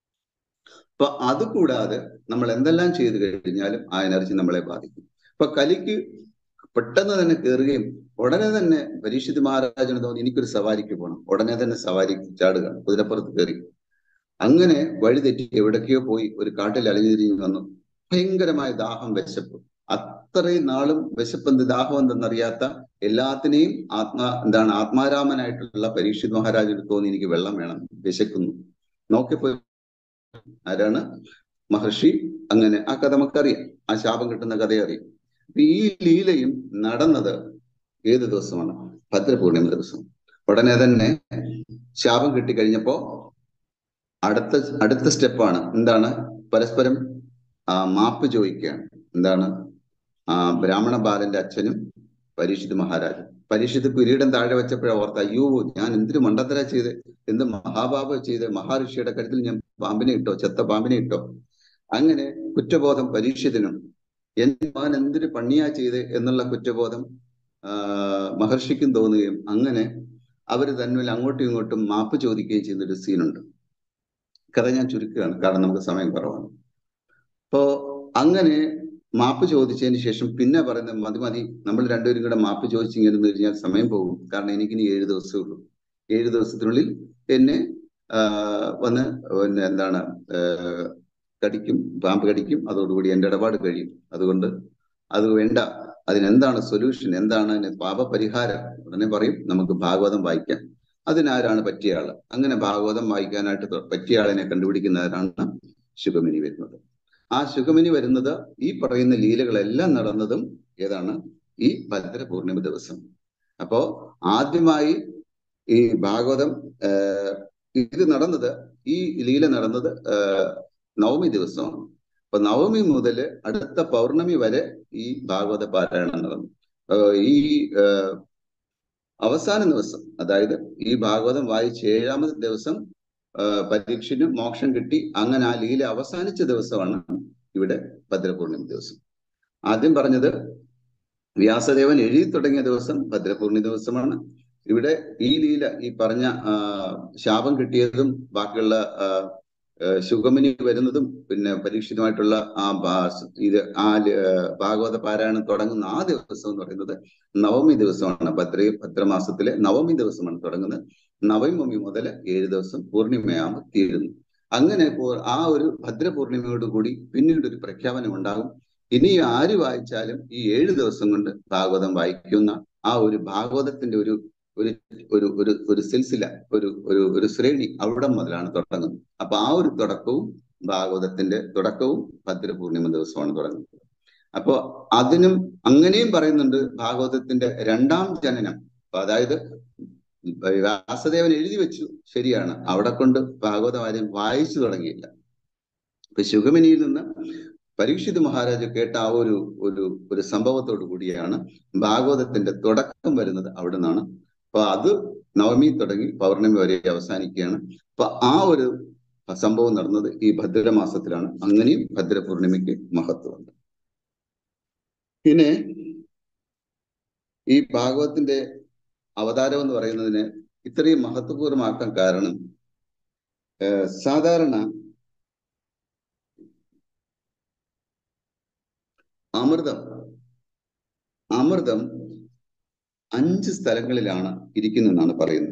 അപ്പൊ അത് കൂടാതെ നമ്മൾ എന്തെല്ലാം ചെയ്തു കഴിഞ്ഞാലും ആ എനർജി നമ്മളെ ബാധിക്കും അപ്പൊ കലിക്ക് പെട്ടെന്ന് തന്നെ കയറുകയും ഉടനെ തന്നെ പരീക്ഷിത് മഹാരാജന് തോന്നി എനിക്കൊരു സവാരിക്ക് പോകണം ഉടനെ തന്നെ സവാരി ചാടുകയാണ് കുതിരപ്പുറത്ത് കയറി അങ്ങനെ വഴി തെറ്റി എവിടേക്കോ പോയി ഒരു കാട്ടിൽ അലിഞ്ഞിരിഞ്ഞ് വന്നു ഭയങ്കരമായ ദാഹം വിശപ്പ് അത്രയും നാളും വിശപ്പെന്ത് ദാഹം എന്തെന്നറിയാത്ത എല്ലാത്തിനെയും ആത്മാ എന്താണ് ആത്മാരാമനായിട്ടുള്ള പരീക്ഷിത് മഹാരാജന് തോന്നി എനിക്ക് വെള്ളം വേണം വിശക്കുന്നു നോക്കിയപ്പോ ആരാണ് മഹർഷി അങ്ങനെ ആ കഥ നമുക്കറിയാം ആ ശാപം കിട്ടുന്ന കഥ അറിയാം ഈ ലീലയും നടന്നത് ഏത് ദിവസമാണ് ഭദ്രപൂർണിമ ദിവസം ഉടനെ തന്നെ ശാപം കിട്ടിക്കഴിഞ്ഞപ്പോ അടുത്ത അടുത്ത സ്റ്റെപ്പാണ് എന്താണ് പരസ്പരം ആ മാപ്പ് ചോദിക്കുകയാണ് എന്താണ് ആ ബ്രാഹ്മണ ബാലന്റെ അച്ഛനും പരീക്ഷിത് മഹാരാജും പരീക്ഷിത് കിരീടം താഴെ വെച്ചപ്പോഴാണ് ഓർത്ത അയ്യോ ഞാൻ എന്തൊരു മണ്ടത്തര ചെയ്ത് എന്ത് മഹാപാപ ചെയ്ത് മഹാഋഷിയുടെ കരുത്തിൽ ഞാൻ പാമ്പിനെ ഇട്ടോ ചെത്ത പാമ്പിനെ ഇട്ടോ അങ്ങനെ കുറ്റബോധം പരീക്ഷിതനും എന്റെ മകൻ എന്തൊരു പണിയാ ചെയ്ത് എന്നുള്ള കുറ്റബോധം ആ മഹർഷിക്കും തോന്നുകയും അങ്ങനെ അവർ തന്നിൽ അങ്ങോട്ടും ഇങ്ങോട്ടും മാപ്പ് ചോദിക്കുകയും ചെയ്യുന്ന ഒരു സീനുണ്ട് കഥ ഞാൻ ചുരുക്കുകയാണ് കാരണം നമുക്ക് സമയം കുറവാണ് അപ്പോ അങ്ങനെ മാപ്പ് ചോദിച്ചതിന് ശേഷം പിന്നെ പറയുന്നത് മതി മതി നമ്മൾ രണ്ടുപേരും കൂടെ മാപ്പ് ചോദിച്ചിങ്ങനെ കഴിഞ്ഞാൽ സമയം പോകും കാരണം എനിക്കിനി ഏഴ് ദിവസമേ ഉള്ളൂ ഏഴ് ദിവസത്തിനുള്ളിൽ എന്നെ വന്ന് പിന്നെ എന്താണ് കടിക്കും പാമ്പ് കടിക്കും അതോടുകൂടി എന്റെ ഇടപാട് കഴിയും അതുകൊണ്ട് അത് വേണ്ട അതിനെന്താണ് സൊല്യൂഷൻ എന്താണ് അതിന് പാപപരിഹാരം ഉടനെ പറയും നമുക്ക് ഭാഗവതം വായിക്കാം അതിനാരാണ് പറ്റിയ ആള് അങ്ങനെ ഭാഗവതം വായിക്കാനായിട്ട് പറ്റിയ ആളിനെ കണ്ടുപിടിക്കുന്നവരാണ് ശുഗമിനി വരുന്നത് ആ ശുഗമിനി വരുന്നത് ഈ പറയുന്ന ലീലകളെല്ലാം നടന്നതും ഏതാണ് ഈ ഭദ്ര പൂർണിമ ദിവസം അപ്പോ ആദ്യമായി ഈ ഭാഗവതം ഇത് നടന്നത് ഈ ലീല നടന്നത് നവമി ദിവസമാണ് അപ്പൊ നവമി മുതൽ അടുത്ത പൗർണമി വരെ ഈ ഭാഗവത പാരായണം നടന്നു ഈ അവസാന ദിവസം അതായത് ഈ ഭാഗവതം വായിച്ച ഏഴാമത്തെ ദിവസം പരീക്ഷന് മോക്ഷം കിട്ടി അങ്ങനെ ആ ലീല അവസാനിച്ച ദിവസമാണ് ഇവിടെ ഭദ്രപൂർണിമ ദിവസം ആദ്യം പറഞ്ഞത് വ്യാസദേവൻ എഴുതി തുടങ്ങിയ ദിവസം ഭദ്രപൂർണി ദിവസമാണ് ഇവിടെ ഈ ലീല ഈ പറഞ്ഞ ശാപം കിട്ടിയതും ബാക്കിയുള്ള ശുഗമിനി വരുന്നതും പിന്നെ പരീക്ഷിതമായിട്ടുള്ള ആ ഇത് ആ ഭാഗവത പാരായണം തുടങ്ങുന്ന ആ ദിവസം എന്ന് പറയുന്നത് നവമി ദിവസമാണ് ഭദ്ര ഭദ്രമാസത്തിലെ നവമി ദിവസമാണ് തുടങ്ങുന്നത് നവമി മുതൽ ഏഴ് ദിവസം പൂർണിമയാകുമ്പോൾ തീരുന്നു അങ്ങനെ ആ ഒരു ഭദ്രപൂർണിമയോട് കൂടി പിന്നീട് ഒരു പ്രഖ്യാപനം ഉണ്ടാകും ഇനി ആര് വായിച്ചാലും ഈ ഏഴ് ദിവസം കൊണ്ട് ഭാഗവതം വായിക്കുന്ന ആ ഒരു ഭാഗവതത്തിന്റെ ഒരു ഒരു ഒരു ഒരു ഒരു സിൽസില ഒരു ഒരു ഒരു ശ്രേണി അവിടെ മുതലാണ് തുടങ്ങുന്നത് അപ്പൊ ആ ഒരു തുടക്കവും ഭാഗവതത്തിന്റെ തുടക്കവും ഭദ്രപൂർണിമ ദിവസമാണ് തുടങ്ങുന്നത് അപ്പോ അതിനും അങ്ങനെയും പറയുന്നുണ്ട് ഭാഗവതത്തിന്റെ രണ്ടാം ജനനം അതായത് വ്യാസദേവൻ എഴുതി വെച്ചു ശരിയാണ് അവിടെ കൊണ്ട് ഭാഗവതം ആരും വായിച്ചു തുടങ്ങിയില്ല ഇപ്പൊ ശുഗമിനിയിൽ നിന്ന് പരീക്ഷിത് മഹാരാജ് കേട്ട ആ ഒരു ഒരു ഒരു സംഭവത്തോടു കൂടിയാണ് ഭാഗവതത്തിന്റെ തുടക്കം വരുന്നത് അവിടെ നിന്നാണ് അപ്പൊ അത് നവമി തുടങ്ങി പൗർണമി വരെ അവസാനിക്കുകയാണ് അപ്പൊ ആ ഒരു സംഭവം നടന്നത് ഈ ഭദ്രമാസത്തിലാണ് അങ്ങനെയും ഭദ്രപൂർണിമയ്ക്ക് മഹത്വമുണ്ട് പിന്നെ ഈ ഭാഗവത്തിന്റെ അവതാരം എന്ന് പറയുന്നതിന് ഇത്രയും മഹത്വപൂർണ്ണമാക്കാൻ കാരണം സാധാരണ അമൃതം അമൃതം അഞ്ച് സ്ഥലങ്ങളിലാണ് ഇരിക്കുന്നതെന്നാണ് പറയുന്നത്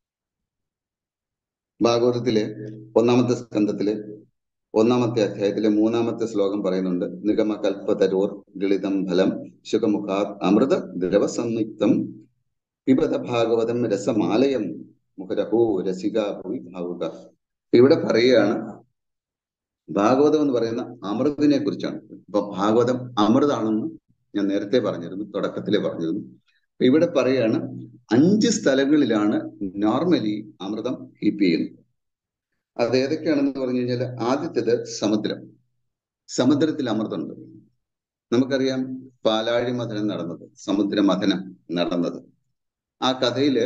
ഭാഗവതത്തിലെ ഒന്നാമത്തെ സ്കന്ധത്തിലെ ഒന്നാമത്തെ അധ്യായത്തിലെ മൂന്നാമത്തെ ശ്ലോകം പറയുന്നുണ്ട് നിഗമ കൽപ്പതരോർ ഗളിതം ഫലം ശുഖമുഖാത് അമൃത ദ്രവസംയുക്തം പിബത ഭാഗവതം രസമാലയം മുഖരഹോ രസിക ഭൂയി ഭാവുക ഇവിടെ പറയുകയാണ് ഭാഗവതം എന്ന് പറയുന്ന അമൃതിനെ കുറിച്ചാണ് ഇപ്പൊ ഭാഗവതം അമൃതാണെന്ന് ഞാൻ നേരത്തെ പറഞ്ഞിരുന്നു തുടക്കത്തിലെ പറഞ്ഞിരുന്നു ഇവിടെ പറയാണ് അഞ്ച് സ്ഥലങ്ങളിലാണ് നോർമലി അമൃതം കീപ്പ് ചെയ്യുന്നത് അത് ഏതൊക്കെയാണെന്ന് പറഞ്ഞു കഴിഞ്ഞാൽ ആദ്യത്തേത് സമുദ്രം സമുദ്രത്തിൽ അമൃതമുണ്ട് നമുക്കറിയാം പാലാഴി മഥനം നടന്നത് സമുദ്ര മഥനം നടന്നത് ആ കഥയില്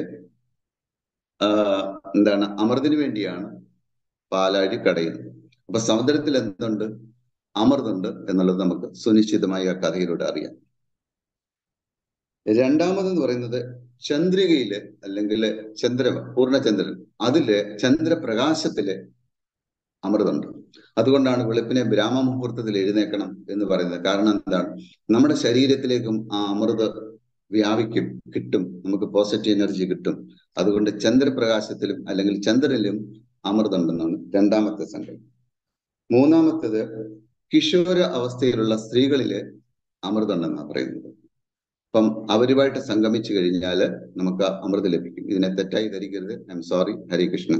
എന്താണ് അമൃതിനു വേണ്ടിയാണ് പാലാഴി കടയുന്നത് അപ്പൊ സമുദ്രത്തിൽ എന്തുണ്ട് അമൃതുണ്ട് എന്നുള്ളത് നമുക്ക് സുനിശ്ചിതമായി ആ കഥയിലൂടെ അറിയാം രണ്ടാമതെന്ന് പറയുന്നത് ചന്ദ്രികയില് അല്ലെങ്കിൽ ചന്ദ്ര പൂർണ്ണചന്ദ്രൻ അതില് ചന്ദ്രപ്രകാശത്തില് അമൃതുണ്ട് അതുകൊണ്ടാണ് വെളുപ്പിനെ ബ്രാഹ്മമുഹൂർത്തത്തിൽ എഴുന്നേക്കണം എന്ന് പറയുന്നത് കാരണം എന്താണ് നമ്മുടെ ശരീരത്തിലേക്കും ആ അമൃത് വ്യാപിക്കും കിട്ടും നമുക്ക് പോസിറ്റീവ് എനർജി കിട്ടും അതുകൊണ്ട് ചന്ദ്രപ്രകാശത്തിലും അല്ലെങ്കിൽ ചന്ദ്രനിലും അമൃതുണ്ടെന്നാണ് രണ്ടാമത്തെ സങ്കല്പം മൂന്നാമത്തേത് കിഷോര അവസ്ഥയിലുള്ള സ്ത്രീകളില് അമൃതുണ്ടെന്നാണ് പറയുന്നത് അപ്പം അവരുമായിട്ട് സംഗമിച്ചു കഴിഞ്ഞാൽ നമുക്ക് അമൃത് ലഭിക്കും ഇതിനെ തെറ്റായി ധരിക്കരുത് ഐ എം സോറി ഹരികൃഷ്ണൻ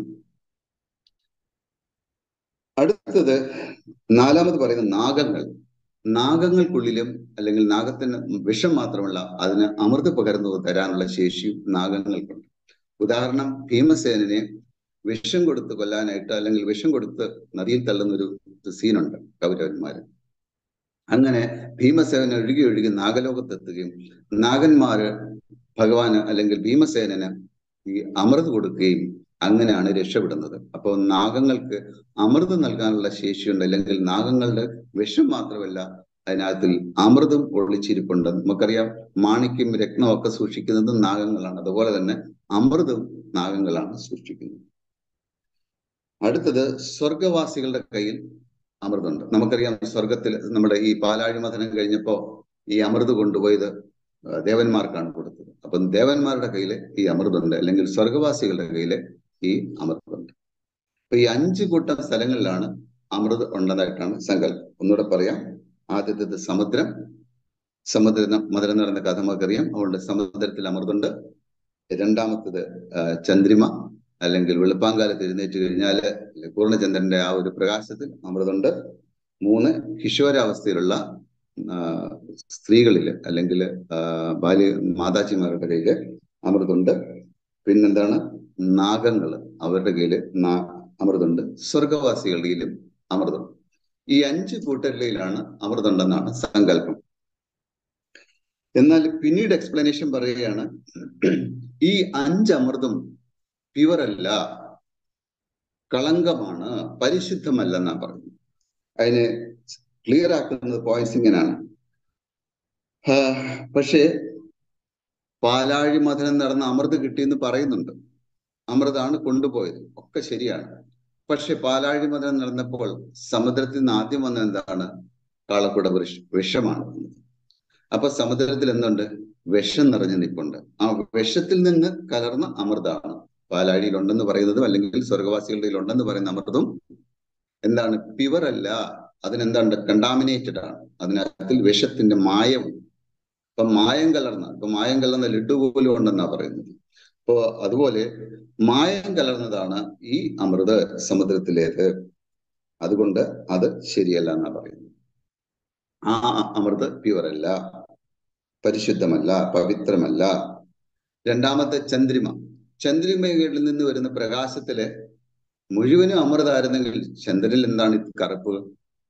അടുത്തത് നാലാമത് പറയുന്ന നാഗങ്ങൾ നാഗങ്ങൾക്കുള്ളിലും അല്ലെങ്കിൽ നാഗത്തിന് വിഷം മാത്രമല്ല അതിന് അമൃത് പകർന്നു തരാനുള്ള ശേഷിയും നാഗങ്ങൾക്കുണ്ട് ഉദാഹരണം ഭീമസേനനെ വിഷം കൊടുത്ത് കൊല്ലാനായിട്ട് അല്ലെങ്കിൽ വിഷം കൊടുത്ത് നദിയിൽ തള്ളുന്ന ഒരു സീനുണ്ട് കൗരവന്മാര് അങ്ങനെ ഭീമസേന ഒഴുകി ഒഴുകി നാഗലോകത്തെത്തുകയും നാഗന്മാര് ഭഗവാന് അല്ലെങ്കിൽ ഭീമസേനന് ഈ അമൃത് കൊടുക്കുകയും അങ്ങനെയാണ് രക്ഷപ്പെടുന്നത് അപ്പോൾ നാഗങ്ങൾക്ക് അമൃത് നൽകാനുള്ള ശേഷിയുണ്ട് അല്ലെങ്കിൽ നാഗങ്ങളുടെ വിഷം മാത്രമല്ല അതിനകത്തിൽ അമൃതും ഒളിച്ചിരിപ്പുണ്ട് നമുക്കറിയാം മാണിക്യം രത്നവും ഒക്കെ സൂക്ഷിക്കുന്നതും നാഗങ്ങളാണ് അതുപോലെ തന്നെ അമൃതും നാഗങ്ങളാണ് സൂക്ഷിക്കുന്നത് അടുത്തത് സ്വർഗവാസികളുടെ കയ്യിൽ അമൃതുണ്ട് നമുക്കറിയാം സ്വർഗത്തിൽ നമ്മുടെ ഈ പാലാഴി മഥനം കഴിഞ്ഞപ്പോ ഈ അമൃത് കൊണ്ടുപോയത് ദേവന്മാർക്കാണ് കൊടുത്തത് അപ്പം ദേവന്മാരുടെ കയ്യിൽ ഈ അമൃതുണ്ട് അല്ലെങ്കിൽ സ്വർഗവാസികളുടെ കയ്യിൽ ഈ അമൃതുണ്ട് അപ്പൊ ഈ അഞ്ച് കൂട്ടം സ്ഥലങ്ങളിലാണ് അമൃത് ഉള്ളതായിട്ടാണ് സങ്കല്പം ഒന്നുകൂടെ പറയാം ആദ്യത്തേത് സമുദ്രം സമുദ്ര മധുരം നടന്ന കഥ നമുക്കറിയാം അതുകൊണ്ട് സമുദ്രത്തിൽ അമൃതുണ്ട് രണ്ടാമത്തത് ചന്ദ്രിമ അല്ലെങ്കിൽ വെളുപ്പാങ്കാലത്ത് എഴുന്നേറ്റ് കഴിഞ്ഞാൽ പൂർണ്ണചന്ദ്രന്റെ ആ ഒരു പ്രകാശത്തിൽ അമൃതുണ്ട് മൂന്ന് കിഷോരാവസ്ഥയിലുള്ള സ്ത്രീകളില് അല്ലെങ്കിൽ ബാല്യ മാതാജിമാരുടെ കയ്യില് അമൃതുണ്ട് പിന്നെന്താണ് നാഗങ്ങൾ അവരുടെ കയ്യില് അമൃതുണ്ട് സ്വർഗവാസികളുടെ കയ്യിലും അമൃതുണ്ട് ഈ അഞ്ച് കൂട്ടരിലാണ് അമൃതുണ്ടെന്നാണ് സങ്കല്പം എന്നാൽ പിന്നീട് എക്സ്പ്ലനേഷൻ പറയുകയാണ് ഈ അഞ്ച് അമൃതും പ്യുവർ അല്ല കളങ്കമാണ് പരിശുദ്ധമല്ലെന്നാ പറയുന്നത് അതിന് ക്ലിയർ ആക്കുന്നത് പോയിന്റ്സ് ഇങ്ങനെയാണ് പക്ഷേ പാലാഴി മഥനം നടന്ന അമൃത് കിട്ടിയെന്ന് പറയുന്നുണ്ട് അമൃതാണ് കൊണ്ടുപോയത് ഒക്കെ ശരിയാണ് പക്ഷെ പാലാഴി മഥനം നടന്നപ്പോൾ സമുദ്രത്തിൽ നിന്ന് ആദ്യം വന്ന എന്താണ് കാളക്കുട വൃഷ വിഷമാണ് അപ്പൊ സമുദ്രത്തിൽ എന്തുണ്ട് വിഷം നിറഞ്ഞു നിൽപ്പുണ്ട് ആ വിഷത്തിൽ നിന്ന് കലർന്ന അമൃതാണ് പാലാഴിയിൽ ഉണ്ടെന്ന് പറയുന്നതും അല്ലെങ്കിൽ സ്വർഗവാസികളുടെ ഉണ്ടെന്ന് പറയുന്ന അമൃതും എന്താണ് പ്യുവർ അല്ല അതിനെന്താണ് കണ്ടാമിനേറ്റഡ് ആണ് അതിനകത്തിൽ വിഷത്തിന്റെ മായം ഇപ്പൊ മായം കലർന്ന ഇപ്പൊ മായം കലർന്ന ലഡു പോലും ഉണ്ടെന്നാ പറയുന്നത് അപ്പോ അതുപോലെ മായം കലർന്നതാണ് ഈ അമൃത് സമുദ്രത്തിലേത് അതുകൊണ്ട് അത് ശരിയല്ല എന്നാ പറയുന്നത് ആ അമൃത് പ്യുവർ അല്ല പരിശുദ്ധമല്ല പവിത്രമല്ല രണ്ടാമത്തെ ചന്ദ്രിമ ചന്ദ്രിമകളിൽ നിന്ന് വരുന്ന പ്രകാശത്തില് മുഴുവനും അമൃതായിരുന്നെങ്കിൽ ചന്ദ്രനിൽ എന്താണ് കറുപ്പ്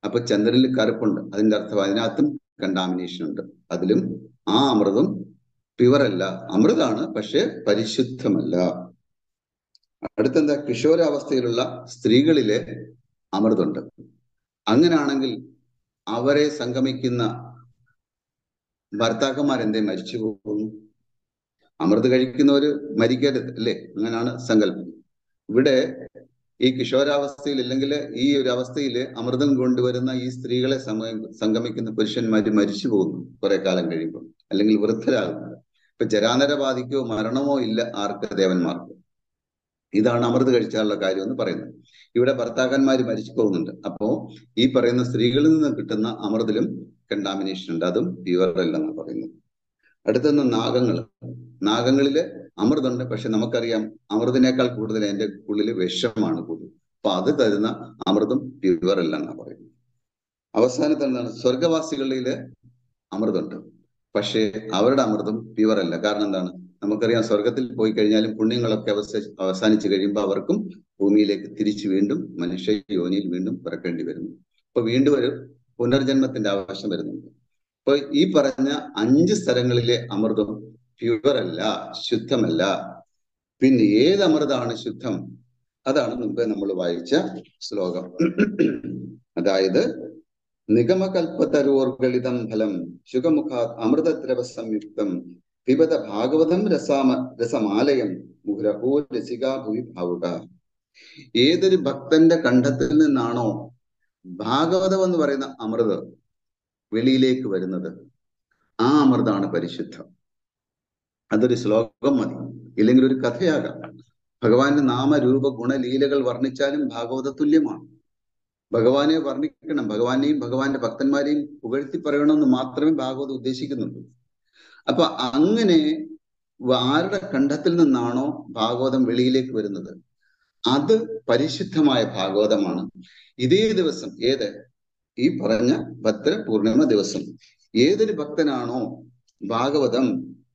അപ്പൊ ചന്ദ്രനിൽ കറുപ്പുണ്ട് അതിന്റെ അർത്ഥം അതിനകത്തും കണ്ടാമിനേഷൻ ഉണ്ട് അതിലും ആ അമൃതം പ്യുവർ അല്ല അമൃതാണ് പക്ഷെ പരിശുദ്ധമല്ല അടുത്തെന്താ കിഷോരാവസ്ഥയിലുള്ള സ്ത്രീകളിലെ അമൃതുണ്ട് അങ്ങനാണെങ്കിൽ അവരെ സംഗമിക്കുന്ന ഭർത്താക്കന്മാർ എന്തേ മരിച്ചു പോകുന്നു അമൃത് കഴിക്കുന്നവര് മരിക്കരുത് അല്ലേ അങ്ങനെയാണ് സങ്കല്പം ഇവിടെ ഈ കിഷോരാവസ്ഥയിൽ അല്ലെങ്കിൽ ഈ ഒരു അവസ്ഥയിൽ അമൃതം കൊണ്ടുവരുന്ന ഈ സ്ത്രീകളെ സംഗമിക്കുന്ന പുരുഷന്മാര് മരിച്ചു പോകുന്നു കുറെ കാലം കഴിയുമ്പോൾ അല്ലെങ്കിൽ വൃദ്ധരാകുന്നു ഇപ്പൊ ജരാനരബാധിക്കോ മരണമോ ഇല്ല ആർക്ക് ദേവന്മാർക്ക് ഇതാണ് അമൃത് കഴിച്ചാലുള്ള കാര്യം എന്ന് പറയുന്നത് ഇവിടെ ഭർത്താക്കന്മാര് മരിച്ചു പോകുന്നുണ്ട് അപ്പോ ഈ പറയുന്ന സ്ത്രീകളിൽ നിന്ന് കിട്ടുന്ന അമൃതിലും കണ്ടാമിനേഷൻ ഉണ്ട് അതും പ്യുവർ അല്ലെന്നാണ് പറയുന്നത് അടുത്തുനിന്ന് നാഗങ്ങൾ നാഗങ്ങളില് അമൃതുണ്ട് പക്ഷെ നമുക്കറിയാം അമൃതിനേക്കാൾ കൂടുതൽ അതിന്റെ ഉള്ളിൽ വിഷമാണ് കൂടുതൽ അപ്പൊ അത് തരുന്ന അമൃതം പ്യുവർ അല്ലെന്നാണ് പറയുന്നത് അവസാനത്തെ എന്താണ് സ്വർഗവാസികളില് അമൃതുണ്ട് പക്ഷേ അവരുടെ അമൃതം പ്യുവർ അല്ല കാരണം എന്താണ് നമുക്കറിയാം സ്വർഗത്തിൽ പോയി കഴിഞ്ഞാലും പുണ്യങ്ങളൊക്കെ അവസ അവസാനിച്ചു കഴിയുമ്പോൾ അവർക്കും ഭൂമിയിലേക്ക് തിരിച്ചു വീണ്ടും മനുഷ്യ യോനിയിൽ വീണ്ടും പിറക്കേണ്ടി വരുന്നു അപ്പൊ വീണ്ടും ഒരു പുനർജന്മത്തിന്റെ ആവശ്യം വരുന്നുണ്ട് അപ്പൊ ഈ പറഞ്ഞ അഞ്ച് സ്ഥലങ്ങളിലെ അമൃതം പ്യുവർ അല്ല ശുദ്ധമല്ല പിന്നെ ഏത് അമൃതാണ് ശുദ്ധം അതാണ് മുമ്പേ നമ്മൾ വായിച്ച ശ്ലോകം അതായത് നിഗമകൽപ്പതരോർഗളിതം ഫലം ശുഖമുഖാത് അമൃതദ്രവ സംയുക്തം പിബത ഭാഗവതം രസാമ രസമാലയം മുഹുരഹോ രസിക ഭൂവി ഭാവുക ഏതൊരു ഭക്തന്റെ കണ്ഠത്തിൽ നിന്നാണോ ഭാഗവതം എന്ന് പറയുന്ന അമൃത് വെളിയിലേക്ക് വരുന്നത് ആ അമൃതാണ് പരിശുദ്ധം അതൊരു ശ്ലോകം മതി ഇല്ലെങ്കിൽ ഒരു കഥയാകാം ഭഗവാന്റെ നാമരൂപ ഗുണലീലകൾ വർണ്ണിച്ചാലും ഭാഗവത തുല്യമാണ് ഭഗവാനെ വർണ്ണിക്കണം ഭഗവാനെയും ഭഗവാന്റെ ഭക്തന്മാരെയും പുകഴ്ത്തി പറയണമെന്ന് മാത്രമേ ഭാഗവതം ഉദ്ദേശിക്കുന്നുള്ളൂ അപ്പൊ അങ്ങനെ ആരുടെ കണ്ഠത്തിൽ നിന്നാണോ ഭാഗവതം വെളിയിലേക്ക് വരുന്നത് അത് പരിശുദ്ധമായ ഭാഗവതമാണ് ഇതേ ദിവസം ഏത് ഈ പറഞ്ഞ ഭദ്ര പൂർണിമ ദിവസം ഏതൊരു ഭക്തനാണോ ഭാഗവതം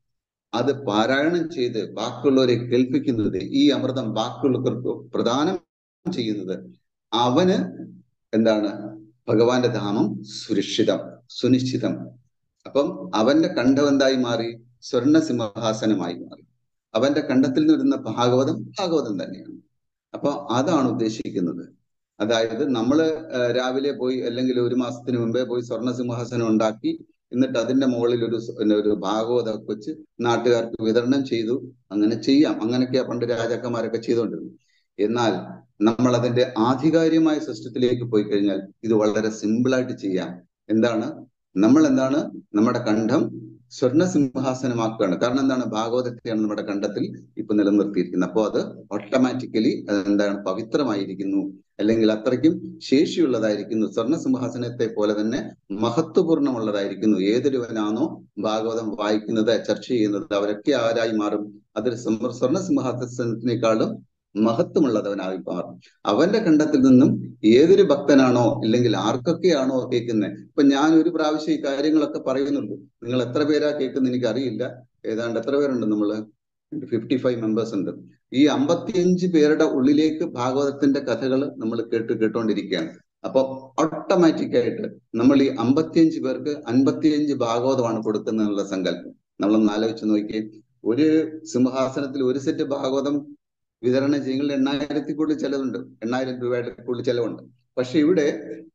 അത് പാരായണം ചെയ്ത് ബാക്കിയുള്ളവരെ കേൾപ്പിക്കുന്നത് ഈ അമൃതം ബാക്കിയുള്ളവർക്ക് പ്രദാനം ചെയ്യുന്നത് അവന് എന്താണ് ഭഗവാന്റെ ധാമം സുരക്ഷിതം സുനിശ്ചിതം അപ്പം അവന്റെ കണ്ഠം എന്തായി മാറി സ്വർണ സിംഹാസനമായി മാറി അവന്റെ കണ്ഠത്തിൽ നിന്ന് വരുന്ന ഭാഗവതം ഭാഗവതം തന്നെയാണ് അപ്പൊ അതാണ് ഉദ്ദേശിക്കുന്നത് അതായത് നമ്മൾ രാവിലെ പോയി അല്ലെങ്കിൽ ഒരു മാസത്തിന് മുമ്പേ പോയി സ്വർണ്ണ സിംഹാസനം ഉണ്ടാക്കി എന്നിട്ട് അതിന്റെ മുകളിൽ ഒരു ഒരു ഭാഗവതം വെച്ച് നാട്ടുകാർക്ക് വിതരണം ചെയ്തു അങ്ങനെ ചെയ്യാം അങ്ങനെയൊക്കെയാ പണ്ട് രാജാക്കന്മാരൊക്കെ ചെയ്തുകൊണ്ടിരുന്നു എന്നാൽ നമ്മൾ അതിന്റെ ആധികാരികമായ സിസ്റ്റത്തിലേക്ക് പോയി കഴിഞ്ഞാൽ ഇത് വളരെ സിമ്പിളായിട്ട് ചെയ്യാം എന്താണ് നമ്മൾ എന്താണ് നമ്മുടെ കണ്ഠം സ്വർണ്ണ സിംഹാസനമാക്കുകയാണ് കാരണം എന്താണ് ഭാഗവതത്തെയാണ് നമ്മുടെ കണ്ഠത്തിൽ ഇപ്പൊ നിലനിർത്തിയിരിക്കുന്നത് അപ്പോൾ അത് ഓട്ടോമാറ്റിക്കലി എന്താണ് പവിത്രമായിരിക്കുന്നു അല്ലെങ്കിൽ അത്രയ്ക്കും ശേഷിയുള്ളതായിരിക്കുന്നു സ്വർണ്ണ സിംഹാസനത്തെ പോലെ തന്നെ മഹത്വപൂർണ്ണമുള്ളതായിരിക്കുന്നു ഏതൊരുവനാണോ ഭാഗവതം വായിക്കുന്നത് ചർച്ച ചെയ്യുന്നത് അവരൊക്കെ ആരായി മാറും അതൊരു സ്വർണ്ണ സിംഹാസനത്തിനേക്കാളും മഹത്വമുള്ളവനായി മാറും അവന്റെ കണ്ഠത്തിൽ നിന്നും ഏതൊരു ഭക്തനാണോ ഇല്ലെങ്കിൽ ആർക്കൊക്കെയാണോ കേൾക്കുന്നത് ഇപ്പൊ ഞാൻ ഒരു പ്രാവശ്യം ഈ കാര്യങ്ങളൊക്കെ പറയുന്നുള്ളൂ നിങ്ങൾ എത്ര പേരാ കേൾക്കുന്നത് എനിക്ക് അറിയില്ല ഏതാണ്ട് എത്ര പേരുണ്ട് നമ്മള് ഫിഫ്റ്റി ഫൈവ് മെമ്പേഴ്സ് ഉണ്ട് ഈ അമ്പത്തിയഞ്ച് പേരുടെ ഉള്ളിലേക്ക് ഭാഗവതത്തിന്റെ കഥകൾ നമ്മൾ കേട്ട് കേട്ടുകൊണ്ടിരിക്കുകയാണ് അപ്പൊ ഓട്ടോമാറ്റിക് ആയിട്ട് നമ്മൾ ഈ അമ്പത്തിയഞ്ച് പേർക്ക് അൻപത്തിയഞ്ച് ഭാഗവതമാണ് കൊടുക്കുന്നതിനുള്ള സങ്കല്പം നമ്മളൊന്ന് ആലോചിച്ച് നോക്കിയേ ഒരു സിംഹാസനത്തിൽ ഒരു സെറ്റ് ഭാഗവതം വിതരണം ചെയ്യുന്നത് എണ്ണായിരത്തി കൂടുതൽ ചെലവുണ്ട് എണ്ണായിരം രൂപയുടെ കൂടുതൽ ചെലവുണ്ട് പക്ഷെ ഇവിടെ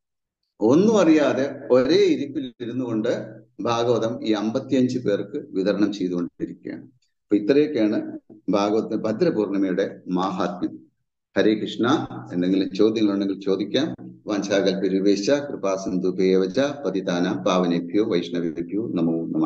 ഒന്നും അറിയാതെ ഒരേ ഇരിപ്പിൽ ഇരുന്നു കൊണ്ട് ഭാഗവതം ഈ അമ്പത്തിയഞ്ച് പേർക്ക് വിതരണം ചെയ്തുകൊണ്ടിരിക്കുകയാണ് അപ്പൊ ഇത്രയൊക്കെയാണ് ഭാഗവത ഭദ്രപൂർണിമയുടെ മാഹാത്മ്യം ഹരേ കൃഷ്ണ എന്തെങ്കിലും ചോദ്യങ്ങളുണ്ടെങ്കിൽ ചോദിക്കാം വാഞ്ചാകൽപരിവേശ കൃപാസിന്ധു പേവച പതിതാന പാവനേഭ്യോ വൈഷ്ണവേഭ്യോ നമോ നമ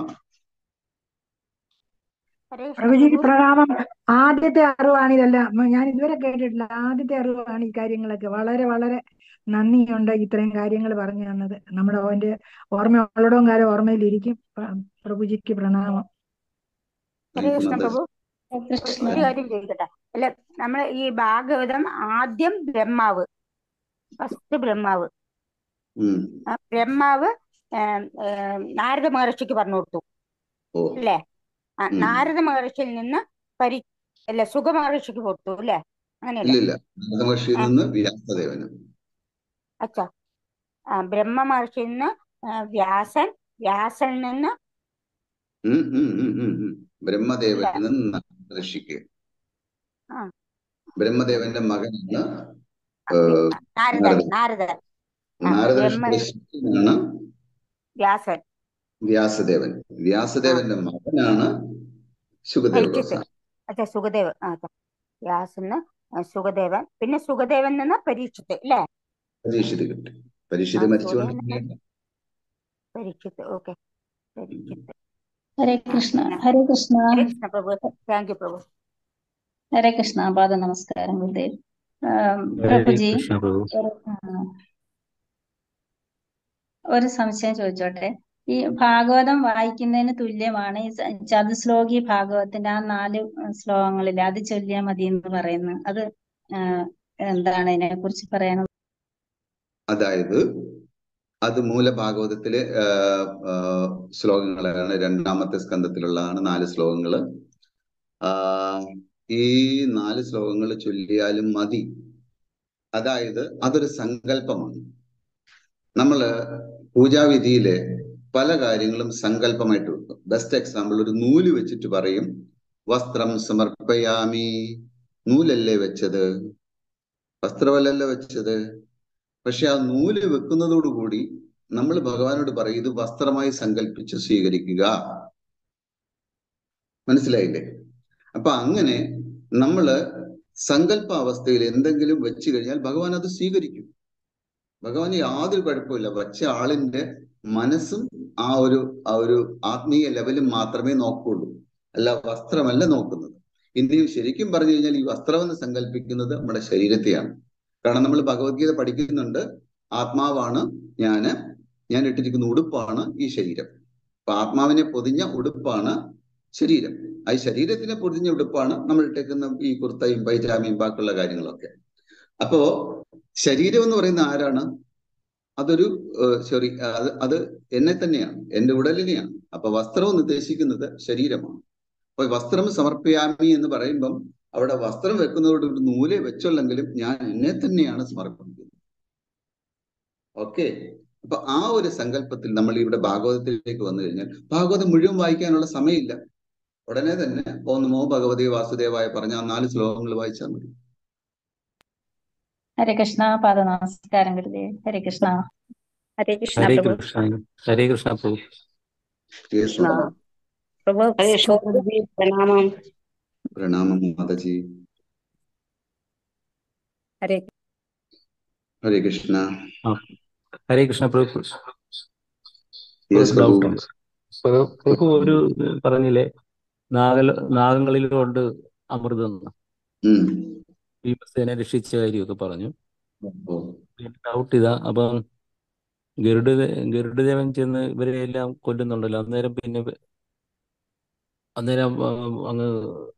പ്രഭുജിക്ക് പ്രണാമം ആദ്യത്തെ അറിവാണ് ഇതെല്ലാം ഞാൻ ഇതുവരെ കേട്ടിട്ടില്ല ആദ്യത്തെ അറിവാണ് ഈ കാര്യങ്ങളൊക്കെ വളരെ വളരെ നന്ദിയുണ്ട് ഇത്രയും കാര്യങ്ങൾ പറഞ്ഞു തന്നത് നമ്മുടെ അവന്റെ ഓർമ്മ ഉള്ളടവും കാലം ഓർമ്മയിലിരിക്കും പ്രഭുജിക്ക് പ്രണാമം ഹരേ കൃഷ്ണ പ്രഭു ഒരു കാര്യം ചോദിക്കട്ടെ അല്ല നമ്മൾ ഈ ഭാഗവതം ആദ്യം ബ്രഹ്മാവ് ഫസ്റ്റ് ബ്രഹ്മാവ് ബ്രഹ്മാവ് നാരദ മഹർഷിക്ക് പറഞ്ഞു കൊടുത്തു അല്ലേ നാരദ മഹർഷിയിൽ നിന്ന് പരി അല്ല സുഖ മഹർഷിക്ക് കൊടുത്തു അല്ലേ അങ്ങനെയല്ലേ മഹർഷിയിൽ നിന്ന് വ്യാസദേവന് അച്ഛാ ആ, ബ്രഹ്മ മഹർഷിയിൽ നിന്ന് ആ, വ്യാസൻ വ്യാസനിൽ നിന്ന് ഉം, ഉം, ഉം, ഉം, ഉം. ബ്രഹ്മദേവനിൽ ഇല്ല നിന്ന് ഋഷിക്ക് ആ ബ്രഹ്മദേവന്റെ മകനാണ് ആ, ഏഹ്, നാരദൻ നാരദൻ നാരദൻ ആ നാരദ ബ്രഹ്മ ഋഷിയുടെ ശിഷ്യനാണ് വ്യാസൻ വ്യാസദേവൻ ആ വ്യാസദേവന്റെ മകനാണ് ശുകദേവ പരീക്ഷിത്ത് ഗോസ്വാമി അതെ സുഖദേവ് ആ അതെ. വ്യാസന് ആ, സുഖദേവൻ പിന്നെ സുഖദേവൻ നിന്ന് പരീക്ഷിത്ത് അല്ലേ പരീക്ഷിത് കിട്ടി ആ പരീക്ഷിത് സുഖദേവൻ നിന്ന് മരിച്ചുകൊണ്ടിരിക്കുകയാണ് പരീക്ഷിത്ത് ഓക്കെ പരീക്ഷിത്ത് ഹരേ ആ കൃഷ്ണ പിന്നെ ഹരേ കൃഷ്ണ ഹരേ കൃഷ്ണ പ്രഭു താങ്ക് യു പ്രഭു ഹരേ കൃഷ്ണ പാദ നമസ്കാരം ഗുരുദേവ് ആം, ഹരേ പ്രഭുജി കൃഷ്ണ പ്രഭു ഒരു ആ, ഒരു സംശയം ചോദിച്ചോട്ടെ ഈ ഭാഗവതം വായിക്കുന്നതിന് തുല്യമാണ് ഈ സ- ചതുശ്ലോകി ഭാഗവത്തിന്റെ ആ നാല് ശ്ലോകങ്ങളിൽ അത് ചൊല്ലിയാൽ മതി എന്ന് പറയുന്നു അത് ആ, എന്താണ് ഇതിനെ കുറിച്ച് പറയാനുള്ളത് അതായത് അത് മൂലഭാഗവതത്തിലെ ആ, ആ, ശ്ലോകങ്ങളാണ് രണ്ടാമത്തെ സ്കന്ധത്തിലുള്ളതാണ് നാല് ശ്ലോകങ്ങള് ആ, ഈ നാല് ശ്ലോകങ്ങൾ ചൊല്ലിയാലും മതി അതായത് അതൊരു സങ്കല്പമാണ് നമ്മള് പൂജാവിധിയിലെ പല കാര്യങ്ങളും സങ്കല്പമായിട്ട് വെക്കും ബെസ്റ്റ് എക്സാമ്പിൾ ഒരു നൂല് വെച്ചിട്ട് പറയും വസ്ത്രം സമർപ്പയാമി നൂലല്ലേ വെച്ചത് വസ്ത്രമല്ലല്ലോ വെച്ചത് പക്ഷെ ആ നൂല് വെക്കുന്നതോടുകൂടി നമ്മൾ ഭഗവാനോട് പറയും ഇത് വസ്ത്രമായി സങ്കല്പിച്ച് സ്വീകരിക്കുക മനസ്സിലായില്ലേ അപ്പൊ അങ്ങനെ നമ്മള് സങ്കല്പ അവസ്ഥയിൽ എന്തെങ്കിലും വെച്ച് കഴിഞ്ഞാൽ ഭഗവാൻ അത് സ്വീകരിക്കും ഭഗവാന് യാതൊരു കുഴപ്പമില്ല വച്ച ആളിന്റെ മനസ്സും ആ ഒരു ആ ഒരു ആത്മീയ ലെവലും മാത്രമേ നോക്കുള്ളൂ അല്ല വസ്ത്രമല്ല നോക്കുന്നത് ഇനിയും ശരിക്കും പറഞ്ഞു കഴിഞ്ഞാൽ ഈ വസ്ത്രമെന്ന് സങ്കല്പിക്കുന്നത് നമ്മുടെ ശരീരത്തെയാണ് കാരണം നമ്മൾ ഭഗവത്ഗീത പഠിക്കുന്നുണ്ട് ആത്മാവാണ് ഞാന് ഞാൻ ഇട്ടിരിക്കുന്ന ഉടുപ്പാണ് ഈ ശരീരം അപ്പൊ ആത്മാവിനെ പൊതിഞ്ഞ ഉടുപ്പാണ് ശരീരം ആ ഈ ശരീരത്തിനെ പൊതിഞ്ഞ ഉടുപ്പാണ് നമ്മൾ ഇട്ടേക്കുന്ന ഈ കുർത്തയും പൈജാമയും ബാക്കിയുള്ള കാര്യങ്ങളൊക്കെ അപ്പോ ശരീരം എന്ന് പറയുന്ന ആരാണ് അതൊരു സോറി അത് അത് എന്നെ തന്നെയാണ് എന്റെ ഉടലിനെയാണ് അപ്പൊ വസ്ത്രം എന്ന് ഉദ്ദേശിക്കുന്നത് ശരീരമാണ് അപ്പൊ വസ്ത്രം സമർപ്പയാമി എന്ന് പറയുമ്പം അവിടെ വസ്ത്രം വെക്കുന്നതോട് ഒരു നൂലെ വെച്ചുള്ളെങ്കിലും ഞാൻ എന്നെ തന്നെയാണ് സമർപ്പിക്കുന്നത് ഓക്കെ അപ്പൊ ആ ഒരു സങ്കല്പത്തിൽ നമ്മൾ ഇവിടെ ഭാഗവതത്തിലേക്ക് വന്നു കഴിഞ്ഞാൽ ഭാഗവതം മുഴുവൻ വായിക്കാനുള്ള സമയമില്ല ഉടനെ തന്നെ ഓ നമോ ഭഗവതി വാസുദേവായ പറഞ്ഞ ആ നാല് ശ്ലോകങ്ങൾ വായിച്ചാൽ മതി ഹരേ കൃഷ്ണ പാദ നമസ്കാരം ഗുരുദേവ് ഹരേ കൃഷ്ണ ഹരേ കൃഷ്ണ ഹരേ പ്രഭു കൃഷ്ണ ഹരേ കൃഷ്ണ പ്രഭു Yes, കൃഷ്ണ Mother. പ്രഭു ഹരേ കൃഷ്ണ ചോദ്യം പ്രണാമം പ്രണാമം മാതാജി ഹരേ ഹരേ കൃഷ്ണ ആ ഹരേ കൃഷ്ണ പ്രഭു യെസ് ഒരു പ്രഭു ഡൗട്ട് ഉണ്ട് പ്രഭു പ്രഭു ഒരു പറഞ്ഞില്ലേ നാഗല നാഗങ്ങളിലുണ്ട് അമൃതം എന്ന് ഉം. ഭീമസേനെ രക്ഷിച്ച കാര്യമൊക്കെ പറഞ്ഞു ഓ. ഡൗട്ട് ഇതാ അപ്പം ഗരുഡ ഗരുഡദേവൻ ചെന്ന് ഇവരെ എല്ലാം കൊല്ലുന്നുണ്ടല്ലോ അന്നേരം പിന്നെ ഇവ- അന്നേരം ആ, അങ്ങ്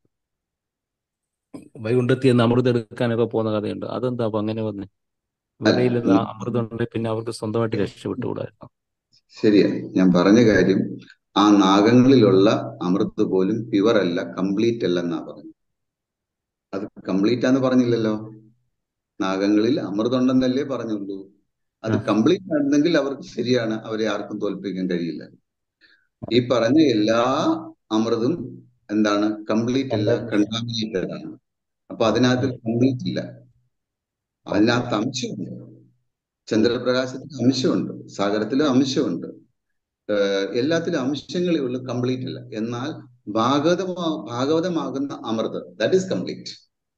വൈകുണ്ഠത്തിൽ നിന്ന് അമൃതം എടുക്കാനൊക്കെ പോകുന്ന കഥയുണ്ട് അതെന്താ അപ്പൊ അങ്ങനെ വന്നേ ഇവരുടെ കയ്യിൽ നിന്ന് ആ അമൃതം ഉണ്ടെങ്കിൽ പിന്നെ അവർക്ക് സ്വന്തമായിട്ട് രക്ഷപ്പെട്ടുകൂടായിരുന്നു ശരിയാ ഞാൻ പറഞ്ഞ കാര്യം ആ നാഗങ്ങളിലുള്ള അമൃത് പോലും പ്യുവർ അല്ല കംപ്ലീറ്റ് അല്ല എന്നാ പറഞ്ഞു അത് കംപ്ലീറ്റ് ആന്ന് പറഞ്ഞില്ലല്ലോ നാഗങ്ങളിൽ അമൃതുണ്ടെന്നല്ലേ പറഞ്ഞുള്ളൂ അത് ആ. കംപ്ലീറ്റ് ആയിരുന്നെങ്കിൽ അവർക്ക് ശരിയാണ് അവരെ ആർക്കും തോൽപ്പിക്കാൻ കഴിയില്ല ഈ പറഞ്ഞ എല്ലാ അമൃതും എന്താണ് കംപ്ലീറ്റ് അല്ല കണ്ടാമിനേറ്റഡ് ആണ് അപ്പൊ അതിനകത്ത് കംപ്ലീറ്റ് ഇല്ല അതിനകത്ത് അംശമുണ്ട് ചന്ദ്രപ്രകാശത്തിന് അംശമുണ്ട് സാഗരത്തിലും അംശമുണ്ട് ഏഹ് എല്ലാത്തിലും അംശങ്ങളേ ഉള്ളൂ കംപ്ലീറ്റ് അല്ല എന്നാൽ ഭാഗവതമാ ഭാഗവതമാകുന്ന അമൃത് that is complete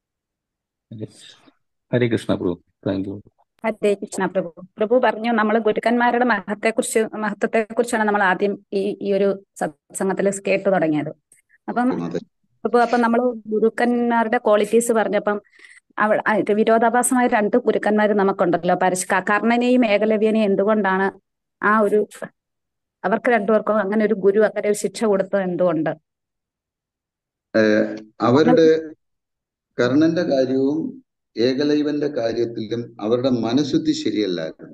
Hare Krishna പ്രഭു താങ്ക് യു ഹരേ കൃഷ്ണ പ്രഭു പ്രഭു പറഞ്ഞു നമ്മൾ ഗുരുക്കന്മാരുടെ മഹത്തെ കുറിച്ച് മഹത്വത്തെ കുറിച്ചാണ് നമ്മൾ ആദ്യം ഈ ഈ ഒരു സത്സംഗത്തിൽ കേട്ടു തുടങ്ങിയത് അപ്പം പ്രഭു അപ്പൊ നമ്മൾ ഗുരുക്കന്മാരുടെ ക്വാളിറ്റീസ് പറഞ്ഞപ്പം അവ ആ, ഇത് വിരോധാഭാസമായ രണ്ട് ഗുരുക്കന്മാർ നമുക്കുണ്ടല്ലോ പരശ് ക- കർണനെയും ഏകലവ്യനെയും എന്തുകൊണ്ടാണ് ആ ഒരു അവർക്ക് രണ്ടുപേർക്കും അങ്ങനെ ഒരു ഗുരു അങ്ങനെ ഒരു ശിക്ഷ കൊടുത്തത് എന്തുകൊണ്ട് അവരുടെ കർണന്റെ കാര്യവും ഏകലൈവന്റെ കാര്യത്തിലും അവരുടെ മനഃശുദ്ധി ശരിയല്ലായിരുന്നു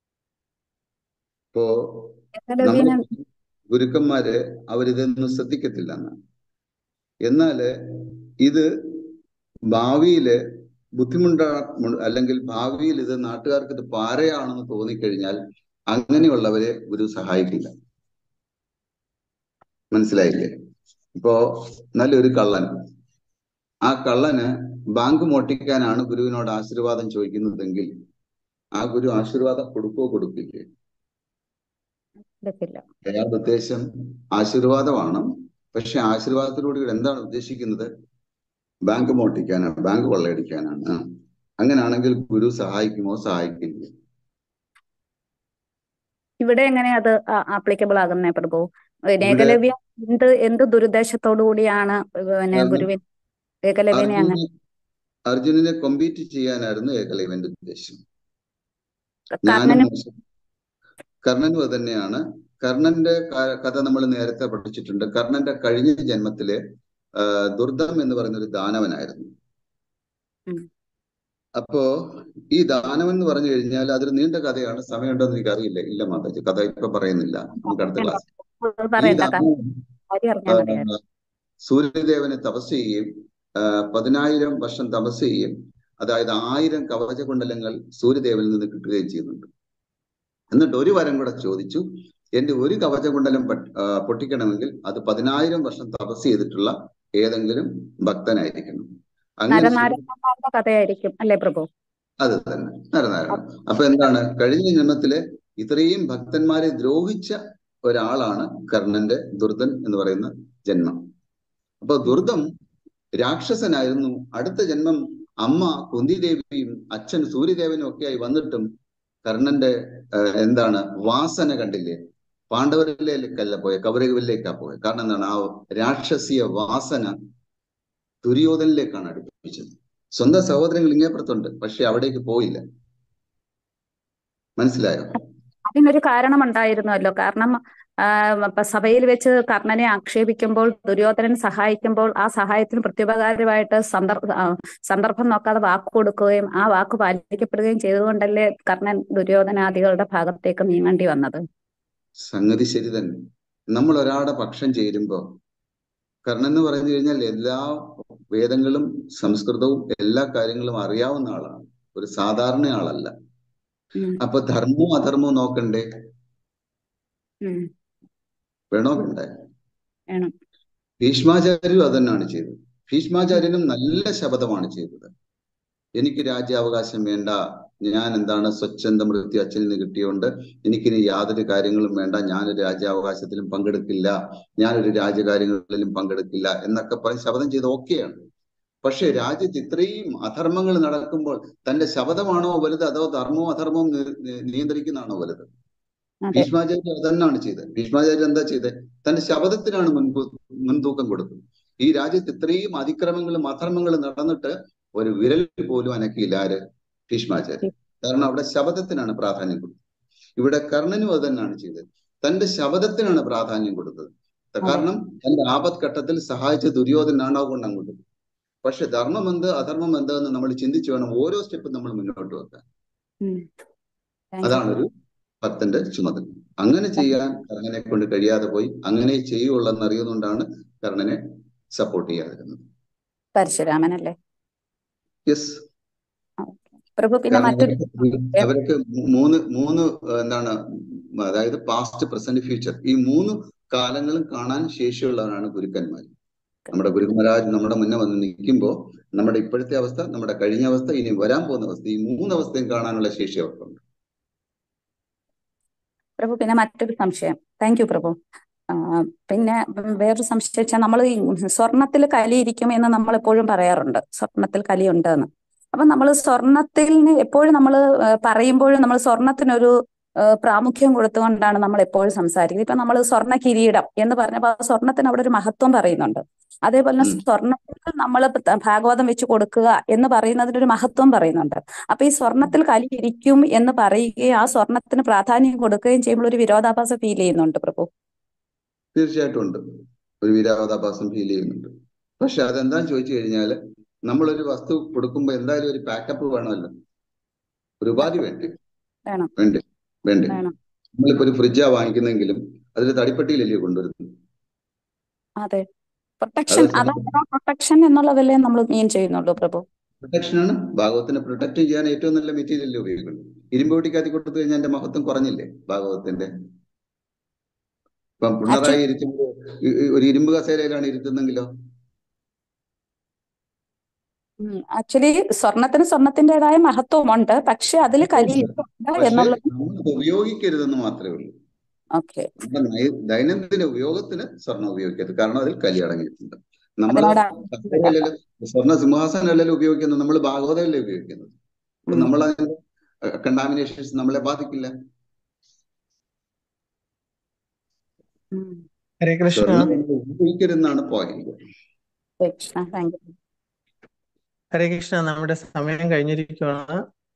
ഇപ്പോ ഏകലവ്യന് നമ്മൾ ഗുരുക്കന്മാര് അവരിതൊന്നും ശ്രദ്ധിക്കത്തില്ല എന്നാണ് എന്നാല് ഇത് ഭാവിയില് ബുദ്ധിമുട്ടാ അല്ലെങ്കിൽ ഭാവിയിൽ ഇത് നാട്ടുകാർക്ക് ഇത് പാരയാണെന്ന് തോന്നിക്കഴിഞ്ഞാൽ അങ്ങനെയുള്ളവരെ ഗുരു സഹായിക്കില്ല മനസ്സിലായില്ലേ ഇപ്പോ നല്ലൊരു കള്ളൻ ആ കള്ളന് ബാങ്ക് മോട്ടിക്കാനാണ് ഗുരുവിനോട് ആശീർവാദം ചോദിക്കുന്നതെങ്കിൽ ആ ഗുരു ആശീർവാദം കൊടുക്കോ കൊടുക്കില്ലേ എടുക്കില്ല അയാളുടെ ഉദ്ദേശം ആശീർവാദമാണ് പക്ഷെ ആശീർവാദത്തിലൂടെ ഇവിടെ എന്താണ് ഉദ്ദേശിക്കുന്നത് ബാങ്ക് മോട്ടിക്കാനാണ് ബാങ്ക് കൊള്ളയടിക്കാനാണ് ആ. അങ്ങനെയാണെങ്കിൽ ഗുരു സഹായിക്കുമോ സഹായിക്കില്ല ഇവിടെ എങ്ങനെ അത് ആപ്ലിക്കബിൾ ആകുന്നേ പ്രഭു ഇവിടെ ഏകലവ്യ എന്ത് എന്ത് ദുരുദ്ദേശത്തോടു കൂടിയാണ് പിന്നെ കാരണം ഗുരുവിൻ ഏകലവ്യനെ അങ്ങനെ അർജുന അർജുനനെ കൊമ്പീറ്റ് ചെയ്യാനായിരുന്നു ഏകലൈവന്റെ ഉദ്ദേശം ജ്ഞാനം കർണനും മോശം കർണനും അത് തന്നെയാണ് കർണന്റെ ക- കഥ നമ്മൾ നേരത്തെ പഠിച്ചിട്ടുണ്ട് കർണന്റെ കഴിഞ്ഞ ജന്മത്തിലെ ആ, ദുർദം എന്ന് പറയുന്ന ഒരു ദാനവനായിരുന്നു ഉം. അപ്പോ ഈ ദാനവൻ എന്ന് പറഞ്ഞു കഴിഞ്ഞാൽ അതൊരു നീണ്ട കഥയാണ് സമയമുണ്ടോ എന്ന് എനിക്ക് അറിയില്ല ഇല്ല മാതാജി കഥ ഇപ്പൊ പറയുന്നില്ല നമുക്ക് അടുത്ത ക്ലാസ് ഈ പറയണ്ട ക- ദാനവൻ കാര്യം അറിഞ്ഞാൽ മതിയായിരുന്നു സൂര്യദേവനെ തപസ് ചെയ്യുകയും ആ, പതിനായിരം വർഷം തപസ് ചെയ്യുകയും അതായത് ആയിരം കവചകുണ്ടലങ്ങൾ സൂര്യദേവനിൽ നിന്ന് കിട്ടുകയും ചെയ്യുന്നുണ്ട് എന്നിട്ട് ഒരു വരം കൂടെ ചോദിച്ചു എന്റെ ഒരു കവചകുണ്ടലം പട്ട്- ആ, പൊട്ടിക്കണമെങ്കിൽ അത് പതിനായിരം വർഷം തപസ് ചെയ്തിട്ടുള്ള ഏതെങ്കിലും ഭക്തനായിരിക്കണം അങ്ങനെ സൂര്യ നരനാരായണന്മാരുടെ കഥയായിരിക്കും അല്ലേ പ്രഭു അത് തന്നെ നരനാരായണൻ അപ്പൊ എന്താണ് കഴിഞ്ഞ ജന്മത്തിലെ ഇത്രയും ഭക്തന്മാരെ ദ്രോഹിച്ച ഒരാളാണ് കർണന്റെ ദുർദൻ എന്ന് പറയുന്ന ജന്മം അപ്പൊ ദുർദം രാക്ഷസനായിരുന്നു അടുത്ത ജന്മം അമ്മ കുന്തിദേവിയും അച്ഛൻ സൂര്യദേവനും ഒക്കെയായി വന്നിട്ടും കർണന്റെ ആ, എന്താണ് വാസന കണ്ടില്ലേ പാണ്ഡവരിലേക്കല്ല പോയ കൗരവിലേക്കാ പോയത് കാരണം എന്താണ് ആ രാക്ഷസീയ വാസന ദുര്യോധനിലേക്കാണ് അടുപ്പിച്ചത് സ്വന്തം സഹോദരങ്ങൾ ഇങ്ങേപ്പുറത്തുണ്ട് പക്ഷെ അവിടേക്ക് പോയില്ല മനസ്സിലായോ അതിനൊരു കാരണമുണ്ടായിരുന്നല്ലോ കാരണം ആ, ഇപ്പൊ സഭയിൽ വെച്ച് കർണനെ ആക്ഷേപിക്കുമ്പോൾ ദുര്യോധനൻ സഹായിക്കുമ്പോൾ ആ സഹായത്തിന് പ്രത്യുപകാരമായിട്ട് സന്ദർഭ ആ, സന്ദർഭം നോക്കാതെ വാക്ക് കൊടുക്കുകയും ആ വാക്ക് പാലിക്കപ്പെടുകയും ചെയ്തുകൊണ്ടല്ലേ കർണൻ ദുര്യോധനാദികളുടെ ഭാഗത്തേക്ക് നീങ്ങേണ്ടി വന്നത് സംഗതി ശരി തന്നെ നമ്മൾ ഒരാളുടെ പക്ഷം ചേരുമ്പോ കർണൻ എന്ന് പറഞ്ഞു കഴിഞ്ഞാൽ എല്ലാ വേദങ്ങളും സംസ്കൃതവും എല്ലാ കാര്യങ്ങളും അറിയാവുന്ന ആളാണ് ഒരു സാധാരണ ആളല്ല ഉം, അപ്പൊ ധർമ്മവും അധർമ്മവും നോക്കണ്ടേ ഉം, വേണോ വേണ്ടേ വേണം ഭീഷ്മാചാര്യരും അത് തന്നെയാണ് ചെയ്തത് ഭീഷ്മാചാര്യനും നല്ല ശപഥമാണ് ചെയ്തത് എനിക്ക് രാജ്യാവകാശം വേണ്ട ഞാൻ എന്താണ് സ്വച്ഛന്ത മൃത്യു അച്ഛനിൽ നിന്ന് കിട്ടിയോണ്ട് എനിക്കിനി യാതൊരു കാര്യങ്ങളും വേണ്ട ഞാനൊരു രാജ്യാവകാശത്തിലും പങ്കെടുക്കില്ല ഞാനൊരു രാജ്യകാര്യങ്ങളിലും പങ്കെടുക്കില്ല എന്നൊക്കെ പറഞ്ഞ് ശപഥം ചെയ്ത് ഓക്കെയാണ് പക്ഷെ രാജ്യത്ത് ഇത്രയും അധർമ്മങ്ങൾ നടക്കുമ്പോൾ തന്റെ ശപഥമാണോ വലുത് അതോ ധർമ്മവും അധർമ്മവും നി- നി- നിയന്ത്രിക്കുന്നതാണോ വലുത് അതെ ഭീഷ്മാചാര്യ അതന്നാണ് ചെയ്തത് ഭീഷ്മാചാര്യ എന്താ ചെയ്തത് തന്റെ ശപഥത്തിനാണ് മുൻകൂ മുൻതൂക്കം കൊടുത്തത് ഈ രാജ്യത്ത് ഇത്രയും അതിക്രമങ്ങളും അധർമ്മങ്ങളും നടന്നിട്ട് ഒരു വിരൽ പോലും അനക്കിയില്ല ആര് ഭീഷ്മാചാര്യ കാരണം അവിടെ ശപഥത്തിനാണ് പ്രാധാന്യം കൊടുത്തത് ഇവിടെ കർണനും അത് തന്നെയാണ് ചെയ്തത് തന്റെ ശപഥത്തിനാണ് പ്രാധാന്യം കൊടുത്തത് അതെ കാരണം തന്റെ ആപത്ഘട്ടത്തിൽ സഹായിച്ച ദുര്യോധനാണ് അതുകൊണ്ട് അങ്ങോട്ട് പോയി. പക്ഷെ ധർമ്മം എന്ത് അധർമ്മം എന്ത് എന്ന് നമ്മൾ ചിന്തിച്ചു വേണം ഓരോ സ്റ്റെപ്പും നമ്മൾ മുന്നോട്ട് വെക്കാൻ ഉം, താങ്ക് യു അതാണ് ഒരു ഭക്തന്റെ ചുമതല അങ്ങനെ ചെയ്യാൻ കർണനെ കൊണ്ട് കഴിയാതെ പോയി അങ്ങനെ ചെയ്യുള്ളൂ എന്ന് അറിയുന്നതുകൊണ്ടാണ് കർണനെ സപ്പോർട്ട് ചെയ്യാതിരുന്നത് പരശുരാമനല്ലേ യെസ് പ്രഭു പിന്നെ കാരണം മറ്റൊരു അവർക്ക് അവർക്ക് മൂന്ന് മൂന്ന് ഏഹ്, എന്താണ് അതായത് പാസ്റ്റ് പ്രസന്റ് ഫ്യൂച്ചർ ഈ മൂന്ന് കാലങ്ങളും കാണാൻ ശേഷിയുള്ളവരാണ് ഗുരുക്കന്മാർ നമ്മുടെ ഗുരുമഹാരാജ് നമ്മുടെ മുന്നേ വന്ന് നിൽക്കുമ്പോൾ നമ്മുടെ ഇപ്പോഴത്തെ അവസ്ഥ നമ്മുടെ കഴിഞ്ഞ അവസ്ഥ ഇനി വരാൻ പോകുന്ന അവസ്ഥ ഈ മൂന്ന് അവസ്ഥയും കാണാനുള്ള ശേഷി അവർക്കുണ്ട് പ്രഭു പിന്നെ മറ്റൊരു സംശയം താങ്ക് യു പ്രഭു ആ, പിന്നെ വേറൊരു സംശയം വെച്ചാൽ നമ്മൾ ഈ സ്വർണത്തിൽ കലി ഇരിക്കും എന്ന് നമ്മൾ എപ്പോഴും പറയാറുണ്ട് സ്വർണത്തിൽ കലിയുണ്ട് എന്ന് അപ്പൊ നമ്മൾ സ്വർണത്തിൽ എപ്പോഴും നമ്മൾ പറയുമ്പോഴും നമ്മൾ സ്വർണത്തിനൊരു ആ, പ്രാമുഖ്യം കൊടുത്തുകൊണ്ടാണ് നമ്മൾ എപ്പോഴും സംസാരിക്കുന്നത് ഇപ്പൊ നമ്മൾ സ്വർണ്ണ കിരീടം എന്ന് പറഞ്ഞപ്പോൾ ആ സ്വർണത്തിന് അവിടെ ഒരു മഹത്വം പറയുന്നുണ്ട് അതേപോലെ തന്നെ ഉം. സ്വർണത്തിൽ നമ്മൾ ഭാഗവതം വെച്ച് കൊടുക്കുക എന്ന് പറയുന്നതിന് ഒരു മഹത്വം പറയുന്നുണ്ട് അപ്പൊ ഈ സ്വർണത്തിൽ കലി ഇരിക്കും എന്ന് പറയുകയും ആ സ്വർണത്തിന് പ്രാധാന്യം കൊടുക്കുകയും ചെയ്യുമ്പോൾ ഒരു വിരോധാഭാസം ഫീൽ ചെയ്യുന്നുണ്ട് പ്രഭു തീർച്ചയായിട്ടും ഉണ്ട് ഒരു വിരോധാഭാസം ഫീൽ ചെയ്യുന്നുണ്ട് പക്ഷെ അതെന്താന്ന് ചോദിച്ചു കഴിഞ്ഞാൽ നമ്മളൊരു വസ്തു കൊടുക്കുമ്പോൾ എന്തായാലും ഒരു പാക്കപ്പ് വേണമല്ലോ ഒരു ഉപാധി വേണ്ടേ വേണം വേണ്ടേ വേണ്ടേ വേണം നമ്മളിപ്പോ ഒരു ഫ്രിഡ്ജാ വാങ്ങിക്കുന്നെങ്കിലും അതിൽ തടിപ്പെട്ടിയിലല്ലേ കൊണ്ടുവരുന്നത് അതെ പ്രൊട്ടക്ഷൻ അതേസമയം അതാണ് പ്രൊട്ടക്ഷൻ എന്നുള്ളതല്ലേ നമ്മൾ മീൻ ചെയ്യുന്നുള്ളൂ പ്രഭു പ്രൊട്ടക്ഷൻ ആണ് ഭാഗവത്തിനെ പ്രൊട്ടക്ട് ചെയ്യാൻ ഏറ്റവും നല്ല മെറ്റീരിയൽ ഉപയോഗിക്കുന്നു ഇരുമ്പ് പൊട്ടിക്കാത്തി കൊടുത്തു കഴിഞ്ഞാൽ എന്റെ മഹത്വം കുറഞ്ഞില്ലേ ഭാഗവത്തിന്റെ ഇപ്പം പിണറായി ഇരിക്കുമ്പോൾ ഒരു ഇരുമ്പ് കസേരയിലാണ് ഇരുത്തുന്നെങ്കിലോ ആക്ച്വലി സ്വർണത്തിന് സ്വർണത്തിൻ്റെതായ മഹത്വമുണ്ട് പക്ഷെ അതിൽ കലിയുണ്ട് പക്ഷെ എന്നുള്ളത് നമ്മൾ ഉപയോഗിക്കരുതെന്ന് മാത്രമേ ഉള്ളൂ ഓക്കെ നമ്മുടെ നൈ- ദൈനംദിന ഉപയോഗത്തിന് സ്വർണം ഉപയോഗിക്കരുത് കാരണം അതിൽ കലി അടങ്ങിയിട്ടുണ്ട് നമ്മൾ അതിനോട് കസേരയല്ലല്ലോ സ്വർണ്ണ സിംഹാസനമല്ലല്ലോ ഉപയോഗിക്കുന്നത് നമ്മൾ ഭാഗവതമല്ലേ ഉപയോഗിക്കുന്നത് അപ്പൊ ഉം. നമ്മൾ അതിന്റെ കണ്ടാമിനേഷൻസ് നമ്മളെ ബാധിക്കില്ല ഉം. ഹരേ കൃഷ്ണ സ്വർണം നമ്മൾ ഉപയോഗിക്കരുതെന്നാണ് point Hare Krishna thank you Hare Krishna നമ്മുടെ സമയം കഴിഞ്ഞിരിക്കുകയാണ്